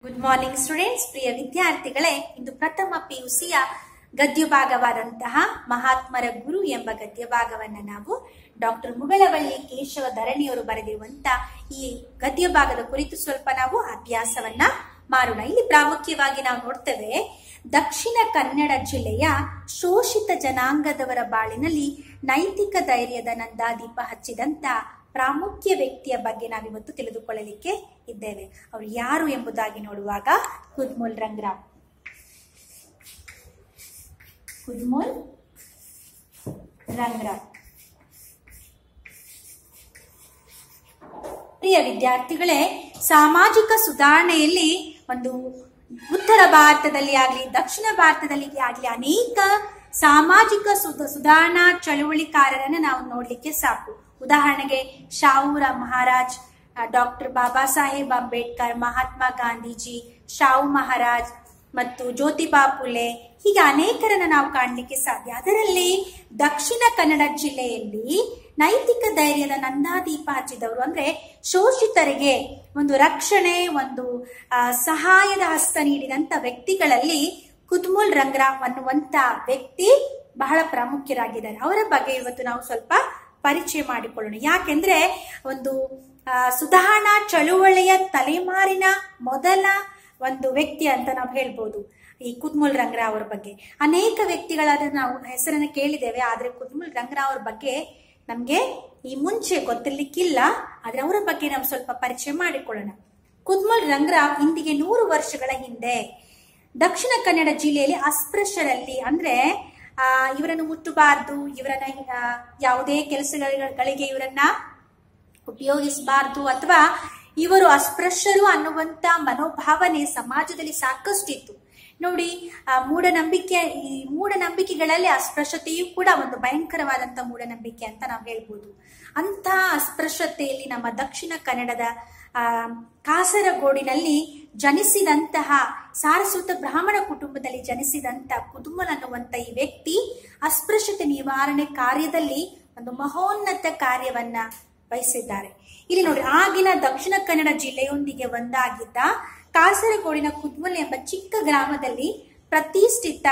Good morning students ಪ್ರಿಯ ವಿದ್ಯಾರ್ಥಿಗಳೇ ಇಂದು ಪ್ರಥಮ ಪಿಯುಸಿಯ ಗದ್ಯ ಭಾಗವಾದಂತಹ ಮಹಾತ್ಮರ ಗುರು ಎಂಬ ಗದ್ಯ ಭಾಗವನ್ನ ನಾವು ಡಾಕ್ಟರ್ ಮುಗಳವಳ್ಳಿ ಕೇಶವ ಧರಣಿಯವರು ಬರೆದಿರುವಂತ ಈ ಗದ್ಯ ಭಾಗದ ಕುರಿತು ಸ್ವಲ್ಪ ನಾವು ಅಭ್ಯಾಸವನ್ನ ಮಾಡೋಣ ಇಲ್ಲಿ ಪ್ರಾಮುಖ್ಯವಾಗಿ ನಾವು ನೋಡ್ತೇವೆ ದಕ್ಷಿಣ ಕನ್ನಡ ಜಿಲ್ಲೆಯ ಶೋಷಿತ ಜನಾಂಗದವರ ಬಾಳಿನಲ್ಲಿ ನೈತಿಕ ಧೈರ್ಯದ ನಂದಾದೀಪ ಹಚ್ಚಿದಂತ ಪ್ರಾಮುಖ್ಯ ವ್ಯಕ್ತಿಯ ಬಗ್ಗೆ ನಾವಿವತ್ತು ತಿಳಿದುಕೊಳ್ಳಲಿಕ್ಕೆ ಇದ್ದೇವೆ ಅವರು ಯಾರು ಎಂಬುದಾಗಿ ನೋಡುವಾಗ ಕುದ್ಮುಲ್ ರಂಗರಾವ್ ಕುದ್ಮುಲ್ ರಂಗರಾವ್ ಪ್ರಿಯ ವಿದ್ಯಾರ್ಥಿಗಳೇ ಸಾಮಾಜಿಕ ಸುಧಾರಣೆಯಲ್ಲಿ ಒಂದು ಉತ್ತರ ಭಾರತದಲ್ಲಿ ಆಗಲಿ ದಕ್ಷಿಣ ಭಾರತದಲ್ಲಿ ಆಗಲಿ ಅನೇಕ ಸಾಮಾಜಿಕ ಸುಧ ಸುಧಾರಣಾ ಚಳುವಳಿಕಾರರನ್ನ ನಾವು ನೋಡ್ಲಿಕ್ಕೆ ಸಾಕು ಉದಾಹರಣೆಗೆ ಶಾಹುರ ಮಹಾರಾಜ್ ಡಾಕ್ಟರ್ ಬಾಬಾ ಸಾಹೇಬ್ ಅಂಬೇಡ್ಕರ್ ಮಹಾತ್ಮ ಗಾಂಧೀಜಿ ಶಾಹು ಮಹಾರಾಜ್ ಮತ್ತು ಜ್ಯೋತಿಬಾ ಫುಲೆ ಹೀಗೆ ಅನೇಕರನ್ನ ನಾವು ಕಾಣಲಿಕ್ಕೆ ಸಾಧ್ಯ ಅದರಲ್ಲಿ ದಕ್ಷಿಣ ಕನ್ನಡ ಜಿಲ್ಲೆಯಲ್ಲಿ ನೈತಿಕ ಧೈರ್ಯದ ನಂದಾದೀಪ ಹಚ್ಚಿದವರು ಅಂದ್ರೆ ಶೋಷಿತರಿಗೆ ಒಂದು ರಕ್ಷಣೆ ಒಂದು ಆ, ಸಹಾಯದ ಹಸ್ತ ನೀಡಿದಂತ ವ್ಯಕ್ತಿಗಳಲ್ಲಿ ಕುದ್ಮುಲ್ ರಂಗರಾವ್ ಅನ್ನುವಂತ ವ್ಯಕ್ತಿ ಬಹಳ ಪ್ರಾಮುಖ್ಯರಾಗಿದ್ದಾರೆ ಅವರ ಬಗ್ಗೆ ಇವತ್ತು ನಾವು ಸ್ವಲ್ಪ ಪರಿಚಯ ಮಾಡಿಕೊಳ್ಳೋಣ ಯಾಕೆಂದ್ರೆ ಒಂದು ಆ, ಸುಧಾರಣಾ ಚಳುವಳಿಯ ತಲೆಮಾರಿನ ಮೊದಲ ಒಂದು ವ್ಯಕ್ತಿ ಅಂತ ನಾವು ಹೇಳ್ಬೋದು ಈ ಕುದ್ಮುಲ್ ರಂಗರಾವ್ ಅವರ ಬಗ್ಗೆ ಅನೇಕ ವ್ಯಕ್ತಿಗಳಾದ ನಾವು ಹೆಸರನ್ನು ಕೇಳಿದ್ದೇವೆ ಆದ್ರೆ ಕುದ್ಮುಲ್ ರಂಗರಾವ್ ಅವ್ರ ಬಗ್ಗೆ ನಮ್ಗೆ ಈ ಮುಂಚೆ ಗೊತ್ತಿರ್ಲಿಕ್ಕಿಲ್ಲ ಆದ್ರೆ ಅವರ ಬಗ್ಗೆ ನಾವು ಸ್ವಲ್ಪ ಪರಿಚಯ ಮಾಡಿಕೊಳ್ಳೋಣ ಕುದ್ಮುಲ್ ರಂಗರಾವ್ ಇಂದಿಗೆ ನೂರು ವರ್ಷಗಳ ಹಿಂದೆ ದಕ್ಷಿಣ ಕನ್ನಡ ಜಿಲ್ಲೆಯಲ್ಲಿ ಅಸ್ಪೃಶ್ಯರಲ್ಲಿ ಅಂದ್ರೆ ಆ ಇವರನ್ನು ಮುಟ್ಟಬಾರ್ದು ಇವರನ್ನ ಆ, ಯಾವುದೇ ಕೆಲಸಗಳಿಗೆ ಇವರನ್ನ ಉಪಯೋಗಿಸಬಾರ್ದು ಅಥವಾ ಇವರು ಅಸ್ಪೃಶ್ಯರು ಅನ್ನುವಂತ ಮನೋಭಾವನೆ ಸಮಾಜದಲ್ಲಿ ಸಾಕಷ್ಟಿತ್ತು ನೋಡಿ ಆ ಮೂಢನಂಬಿಕೆ ಈ ಮೂಢನಂಬಿಕೆಗಳಲ್ಲಿ ಅಸ್ಪೃಶ್ಯತೆಯೂ ಕೂಡ ಒಂದು ಭಯಂಕರವಾದಂತ ಮೂಢನಂಬಿಕೆ ಅಂತ ನಾವು ಹೇಳ್ಬೋದು ಅಂತ ಅಸ್ಪೃಶ್ಯತೆಯಲ್ಲಿ ನಮ್ಮ ದಕ್ಷಿಣ ಕನ್ನಡದ ಆ ಕಾಸರಗೋಡಿನಲ್ಲಿ ಜನಿಸಿದಂತಹ ಸಾರಸ್ವತ ಬ್ರಾಹ್ಮಣ ಕುಟುಂಬದಲ್ಲಿ ಜನಿಸಿದಂತ ಕುದುಮಲ್ ಅನ್ನುವಂತ ಈ ವ್ಯಕ್ತಿ ಅಸ್ಪೃಶ್ಯತೆ ನಿವಾರಣೆ ಕಾರ್ಯದಲ್ಲಿ ಒಂದು ಮಹೋನ್ನತ ಕಾರ್ಯವನ್ನ ವಹಿಸಿದ್ದಾರೆ ಇಲ್ಲಿ ನೋಡಿ ಆಗಿನ ದಕ್ಷಿಣ ಕನ್ನಡ ಜಿಲ್ಲೆಯೊಂದಿಗೆ ಒಂದಾಗಿದ್ದ ಕಾಸರಗೋಡಿನ ಕುದ್ಮಲ್ ಎಂಬ ಚಿಕ್ಕ ಗ್ರಾಮದಲ್ಲಿ ಪ್ರತಿಷ್ಠಿತ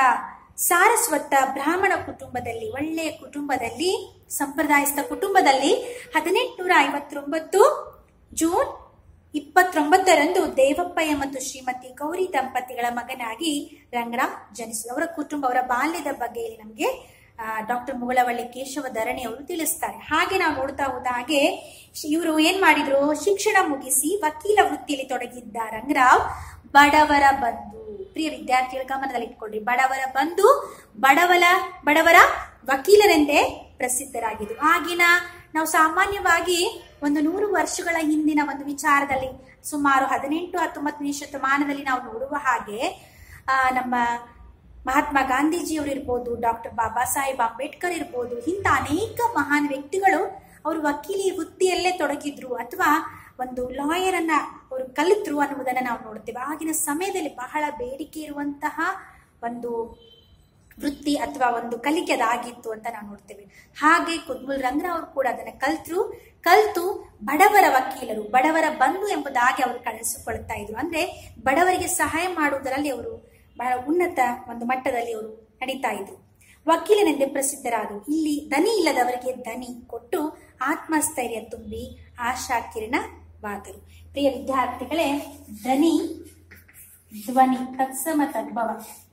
ಸಾರಸ್ವತ ಬ್ರಾಹ್ಮಣ ಕುಟುಂಬದಲ್ಲಿ ಒಳ್ಳೆಯ ಕುಟುಂಬದಲ್ಲಿ ಸಂಪ್ರದಾಯಸ್ಥ ಕುಟುಂಬದಲ್ಲಿ ಹದಿನೆಂಟುನೂರ ಐವತ್ತೊಂಬತ್ತು ಜೂನ್ ಇಪ್ಪತ್ತೊಂಬತ್ತರಂದು ದೇವಪ್ಪಯ್ಯ ಮತ್ತು ಶ್ರೀಮತಿ ಗೌರಿ ದಂಪತಿಗಳ ಮಗನಾಗಿ ರಂಗರಾವ್ ಜನಿಸಿದ ಅವರ ಕುಟುಂಬ ಅವರ ಬಾಲ್ಯದ ಬಗ್ಗೆ ಇಲ್ಲಿ ನಮಗೆ ಡಾಕ್ಟರ್ ಮುಗಳವಳ್ಳಿ ಕೇಶವ ಧರಣಿ ಅವರು ತಿಳಿಸ್ತಾರೆ ಹಾಗೆ ನಾವು ನೋಡ್ತಾ ಹೋದ ಹಾಗೆ ಇವರು ಏನ್ ಮಾಡಿದ್ರು ಶಿಕ್ಷಣ ಮುಗಿಸಿ ವಕೀಲ ವೃತ್ತಿಯಲ್ಲಿ ತೊಡಗಿದ್ದ ರಂಗರಾವ್ ಬಡವರ ಬಂಧು ಪ್ರಿಯ ವಿದ್ಯಾರ್ಥಿಗಳ ಗಮನದಲ್ಲಿ ಇಟ್ಕೊಳ್ರಿ ಬಡವರ ಬಂಧು ಬಡವರ ಬಡವರ ವಕೀಲರೆಂದೇ ಪ್ರಸಿದ್ಧರಾಗಿದ್ರು ಆಗಿನ ನಾವು ಸಾಮಾನ್ಯವಾಗಿ ಒಂದು ನೂರು ವರ್ಷಗಳ ಹಿಂದಿನ ಒಂದು ವಿಚಾರದಲ್ಲಿ ಸುಮಾರು ಹದಿನೆಂಟು ಹತ್ತೊಂಬತ್ತನೇ ಶತಮಾನದಲ್ಲಿ ನಾವು ನೋಡುವ ಹಾಗೆ ಆ, ನಮ್ಮ ಮಹಾತ್ಮ ಗಾಂಧೀಜಿಯವರು ಇರ್ಬೋದು ಡಾಕ್ಟರ್ ಬಾಬಾ ಸಾಹೇಬ್ ಅಂಬೇಡ್ಕರ್ ಇರ್ಬೋದು ಇಂಥ ಅನೇಕ ಮಹಾನ್ ವ್ಯಕ್ತಿಗಳು ಅವರು ವಕೀಲಿ ವೃತ್ತಿಯಲ್ಲೇ ತೊಡಗಿದ್ರು ಅಥವಾ ಒಂದು ಲಾಯರ್ ಅನ್ನ ಅವರು ಕಲಿತರು ಅನ್ನುವುದನ್ನ ನಾವು ನೋಡ್ತೇವೆ ಆಗಿನ ಸಮಯದಲ್ಲಿ ಬಹಳ ಬೇಡಿಕೆ ಇರುವಂತಹ ಒಂದು ವೃತ್ತಿ ಅಥವಾ ಒಂದು ಕಲಿಕೆ ಅದಾಗಿತ್ತು ಅಂತ ನಾವು ನೋಡ್ತೇವೆ ಹಾಗೆ ಕುದ್ಮುಲ್ ರಂಗರಾವ್ ಅವರು ಕೂಡ ಅದನ್ನ ಕಲ್ತರು ಕಲ್ತು ಬಡವರ ವಕೀಲರು ಬಡವರ ಬಂಧು ಎಂಬುದಾಗಿ ಅವರು ಕಳಿಸಿಕೊಳ್ತಾ ಇದ್ರು ಅಂದ್ರೆ ಬಡವರಿಗೆ ಸಹಾಯ ಮಾಡುವುದರಲ್ಲಿ ಅವರು ಬಹಳ ಉನ್ನತ ಒಂದು ಮಟ್ಟದಲ್ಲಿ ಅವರು ನಡೀತಾ ಇದ್ರು ವಕೀಲನೆಂದೇ ಪ್ರಸಿದ್ಧರಾದರು ಇಲ್ಲಿ ದನಿ ಇಲ್ಲದವರಿಗೆ ದನಿ ಕೊಟ್ಟು ಆತ್ಮಸ್ಥೈರ್ಯ ತುಂಬಿ ಆಶಾ ಕಿರಣವಾದರು ಪ್ರಿಯ ವಿದ್ಯಾರ್ಥಿಗಳೇ ದನಿ ಧ್ವನಿ ತತ್ಸಮ ತದ್ಭವ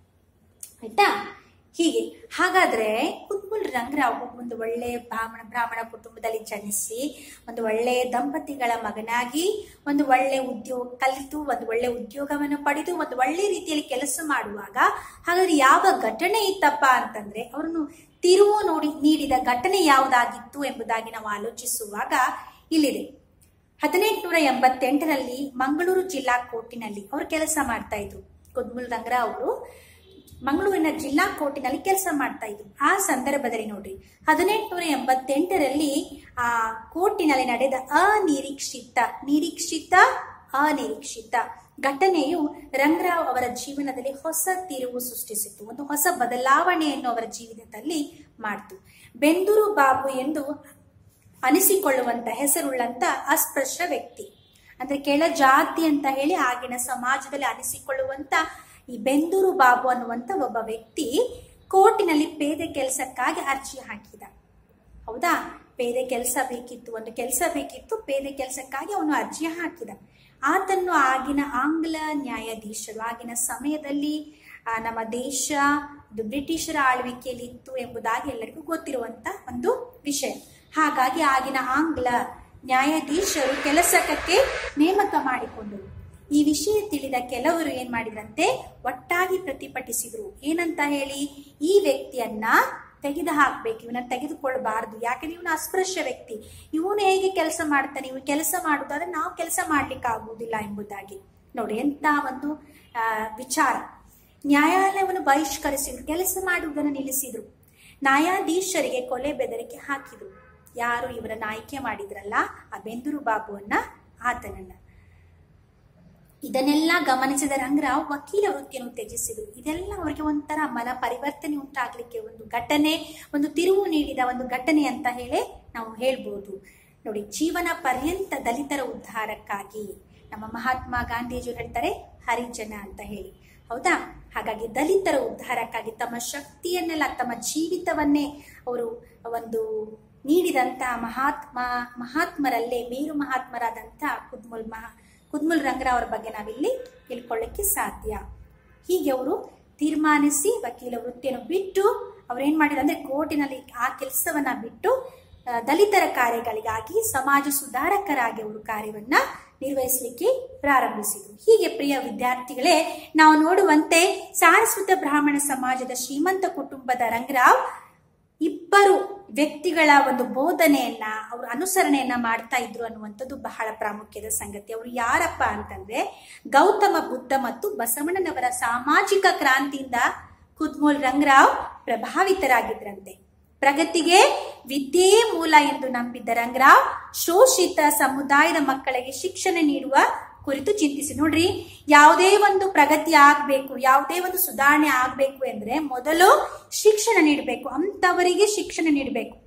ಆಯ್ತಾ ಹೀಗೆ ಹಾಗಾದ್ರೆ ಕುತ್ಮುಲ್ ರಂಗರಾವ್ ಒಂದು ಒಳ್ಳೆಯ ಬ್ರಾಹ್ಮಣ ಬ್ರಾಹ್ಮಣ ಕುಟುಂಬದಲ್ಲಿ ಜನಿಸಿ ಒಂದು ಒಳ್ಳೆಯ ದಂಪತಿಗಳ ಮಗನಾಗಿ ಒಂದು ಒಳ್ಳೆ ಉದ್ಯೋಗ ಕಲಿತು ಒಂದು ಒಳ್ಳೆ ಉದ್ಯೋಗವನ್ನು ಪಡೆದು ಒಂದು ಒಳ್ಳೆ ರೀತಿಯಲ್ಲಿ ಕೆಲಸ ಮಾಡುವಾಗ ಹಾಗಾದ್ರೆ ಯಾವ ಘಟನೆ ಇತ್ತಪ್ಪ ಅಂತಂದ್ರೆ ಅವರನ್ನು ತಿರುವು ನೋಡಿ ನೀಡಿದ ಘಟನೆ ಯಾವುದಾಗಿತ್ತು ಎಂಬುದಾಗಿ ನಾವು ಆಲೋಚಿಸುವಾಗ ಇಲ್ಲಿದೆ ಹದಿನೆಂಟುನೂರ ಎಂಬತ್ತೆಂಟರಲ್ಲಿ ಮಂಗಳೂರು ಜಿಲ್ಲಾ ಕೋರ್ಟಿನಲ್ಲಿ ಅವರು ಕೆಲಸ ಮಾಡ್ತಾ ಇದ್ರು ಕುದ್ಮುಲ್ ರಂಗರಾವ್ ಅವರು ಮಂಗಳೂರಿನ ಜಿಲ್ಲಾ ಕೋರ್ಟಿನಲ್ಲಿ ಕೆಲಸ ಮಾಡ್ತಾ ಇದ್ರು ಆ ಸಂದರ್ಭದಲ್ಲಿ ನೋಡ್ರಿ ಹದಿನೆಂಟುನೂರ ಎಂಬತ್ತೆಂಟರಲ್ಲಿ ಆ ಕೋರ್ಟಿನಲ್ಲಿ ನಡೆದ ಅನಿರೀಕ್ಷಿತ ನಿರೀಕ್ಷಿತ ಅನಿರೀಕ್ಷಿತ ಘಟನೆಯು ರಂಗರಾವ್ ಅವರ ಜೀವನದಲ್ಲಿ ಹೊಸ ತಿರುವು ಸೃಷ್ಟಿಸಿತು ಒಂದು ಹೊಸ ಬದಲಾವಣೆಯನ್ನು ಅವರ ಜೀವನದಲ್ಲಿ ಮಾಡ್ತು ಬೆಂದೂರು ಬಾಬು ಎಂದು ಅನಿಸಿಕೊಳ್ಳುವಂತ ಹೆಸರುಳ್ಳಂತ ಅಸ್ಪೃಶ್ಯ ವ್ಯಕ್ತಿ ಅಂದ್ರೆ ಕೆಳ ಜಾತಿ ಅಂತ ಹೇಳಿ ಆಗಿನ ಸಮಾಜದಲ್ಲಿ ಅನಿಸಿಕೊಳ್ಳುವಂತ ಈ ಬೆಂದೂರು ಬಾಬು ಅನ್ನುವಂತ ಒಬ್ಬ ವ್ಯಕ್ತಿ ಕೋರ್ಟಿನಲ್ಲಿ ಪೇದೆ ಕೆಲಸಕ್ಕಾಗಿ ಅರ್ಜಿ ಹಾಕಿದ ಹೌದಾ ಪೇದೆ ಕೆಲಸ ಬೇಕಿತ್ತು ಒಂದು ಕೆಲಸ ಬೇಕಿತ್ತು ಪೇದೆ ಕೆಲಸಕ್ಕಾಗಿ ಅವನು ಅರ್ಜಿ ಹಾಕಿದ ಆತನ್ನು ಆಗಿನ ಆಂಗ್ಲ ನ್ಯಾಯಾಧೀಶರು ಆಗಿನ ಸಮಯದಲ್ಲಿ ಆ, ನಮ್ಮ ದೇಶ ಇದು ಬ್ರಿಟಿಷರ ಆಳ್ವಿಕೆಯಲ್ಲಿ ಇತ್ತು ಎಂಬುದಾಗಿ ಎಲ್ಲರಿಗೂ ಗೊತ್ತಿರುವಂತ ಒಂದು ವಿಷಯ ಹಾಗಾಗಿ ಆಗಿನ ಆಂಗ್ಲ ನ್ಯಾಯಾಧೀಶರು ಕೆಲಸಕ್ಕೆ ನೇಮಕ ಮಾಡಿಕೊಂಡರು ಈ ವಿಷಯ ತಿಳಿದ ಕೆಲವರು ಏನ್ ಮಾಡಿದ್ರಂತೆ ಒಟ್ಟಾಗಿ ಪ್ರತಿಭಟಿಸಿದ್ರು ಏನಂತ ಹೇಳಿ ಈ ವ್ಯಕ್ತಿಯನ್ನ ತೆಗೆದು ಹಾಕ್ಬೇಕು ಇವನ್ನ ತೆಗೆದುಕೊಳ್ಬಾರ್ದು ಯಾಕಂದ್ರೆ ಇವನು ಅಸ್ಪೃಶ್ಯ ವ್ಯಕ್ತಿ ಇವನು ಹೇಗೆ ಕೆಲಸ ಮಾಡ್ತಾನೆ ಇವನು ಕೆಲಸ ಮಾಡುದಾದ್ರೆ ನಾವು ಕೆಲಸ ಮಾಡ್ಲಿಕ್ಕೆ ಆಗುವುದಿಲ್ಲ ಎಂಬುದಾಗಿ ನೋಡಿ ಎಂತ ಒಂದು ಆ, ವಿಚಾರ ನ್ಯಾಯಾಲಯವನ್ನು ಬಹಿಷ್ಕರಿಸಿದ್ರು ಕೆಲಸ ಮಾಡುವುದನ್ನು ನಿಲ್ಲಿಸಿದ್ರು ನ್ಯಾಯಾಧೀಶರಿಗೆ ಕೊಲೆ ಬೆದರಿಕೆ ಹಾಕಿದ್ರು ಯಾರು ಇವರನ್ನ ಆಯ್ಕೆ ಮಾಡಿದ್ರಲ್ಲ ಆ ಬೆಂದೂರು ಬಾಬುವನ್ನ ಆತನನ್ನ ಇದನ್ನೆಲ್ಲ ಗಮನಿಸಿದ ರಂಗರಾವ್ ವಕೀಲ ವೃತ್ತಿಯನ್ನು ತ್ಯಜಿಸಿದರು ಇದೆಲ್ಲ ಅವರಿಗೆ ಒಂಥರ ಮನ ಪರಿವರ್ತನೆ ಉಂಟಾಗ್ಲಿಕ್ಕೆ ಒಂದು ಘಟನೆ ಒಂದು ತಿರುವು ನೀಡಿದ ಒಂದು ಘಟನೆ ಅಂತ ಹೇಳಿ ನಾವು ಹೇಳ್ಬೋದು ನೋಡಿ ಜೀವನ ಪರ್ಯಂತ ದಲಿತರ ಉದ್ಧಾರಕ್ಕಾಗಿ ನಮ್ಮ ಮಹಾತ್ಮ ಗಾಂಧೀಜಿಯವರು ಹೇಳ್ತಾರೆ ಹರಿಜನ ಅಂತ ಹೇಳಿ ಹೌದಾ ಹಾಗಾಗಿ ದಲಿತರ ಉದ್ಧಾರಕ್ಕಾಗಿ ತಮ್ಮ ಶಕ್ತಿಯನ್ನೆಲ್ಲ ತಮ್ಮ ಜೀವಿತವನ್ನೇ ಅವರು ಒಂದು ನೀಡಿದಂತ ಮಹಾತ್ಮ ಮಹಾತ್ಮರಲ್ಲೇ ಮೇರು ಮಹಾತ್ಮರಾದಂತ ಕುದ್ಮುಲ್ ಮಹಾ ಕುದ್ಮುಲ್ ರಂಗರಾವ್ ಅವರ ಬಗ್ಗೆ ನಾವಿಲ್ಲಿ ತಿಳ್ಕೊಳ್ಳಿಕ್ಕೆ ಸಾಧ್ಯ ಹೀಗೆ ಅವರು ತೀರ್ಮಾನಿಸಿ ವಕೀಲ ವೃತ್ತಿಯನ್ನು ಬಿಟ್ಟು ಅವ್ರು ಏನ್ ಮಾಡಿದ್ರು ಅಂದ್ರೆ ಕೋರ್ಟಿನಲ್ಲಿ ಆ ಕೆಲಸವನ್ನ ಬಿಟ್ಟು ಆ, ದಲಿತರ ಕಾರ್ಯಗಳಿಗಾಗಿ ಸಮಾಜ ಸುಧಾರಕರಾಗಿ ಅವರು ಕಾರ್ಯವನ್ನ ನಿರ್ವಹಿಸಲಿಕ್ಕೆ ಪ್ರಾರಂಭಿಸಿದರು ಹೀಗೆ ಪ್ರಿಯ ವಿದ್ಯಾರ್ಥಿಗಳೇ ನಾವು ನೋಡುವಂತೆ ಸಾರಸ್ವತ ಬ್ರಾಹ್ಮಣ ಸಮಾಜದ ಶ್ರೀಮಂತ ಕುಟುಂಬದ ರಂಗರಾವ್ ಇಬ್ಬರು ವ್ಯಕ್ತಿಗಳ ಒಂದು ಬೋಧನೆಯನ್ನ ಅವರು ಅನುಸರಣೆಯನ್ನ ಮಾಡ್ತಾ ಇದ್ರು ಅನ್ನುವಂಥದ್ದು ಬಹಳ ಪ್ರಾಮುಖ್ಯದ ಸಂಗತಿ ಅವರು ಯಾರಪ್ಪ ಅಂತಂದ್ರೆ ಗೌತಮ ಬುದ್ಧ ಮತ್ತು ಬಸವಣ್ಣನವರ ಸಾಮಾಜಿಕ ಕ್ರಾಂತಿಯಿಂದ ಕುದ್ಮೂಲ್ ರಂಗರಾವ್ ಪ್ರಭಾವಿತರಾಗಿದ್ರಂತೆ ಪ್ರಗತಿಗೆ ವಿದ್ಯೆಯೇ ಮೂಲ ಎಂದು ನಂಬಿದ್ದ ರಂಗರಾವ್ ಶೋಷಿತ ಸಮುದಾಯದ ಮಕ್ಕಳಿಗೆ ಶಿಕ್ಷಣ ನೀಡುವ ಕುರಿತು ಚಿಂತಿಸಿ ನೋಡ್ರಿ ಯಾವುದೇ ಒಂದು ಪ್ರಗತಿ ಆಗ್ಬೇಕು ಯಾವುದೇ ಒಂದು ಸುಧಾರಣೆ ಆಗ್ಬೇಕು ಅಂದ್ರೆ ಮೊದಲು ಶಿಕ್ಷಣ ನೀಡಬೇಕು ಅಂತವರಿಗೆ ಶಿಕ್ಷಣ ನೀಡಬೇಕು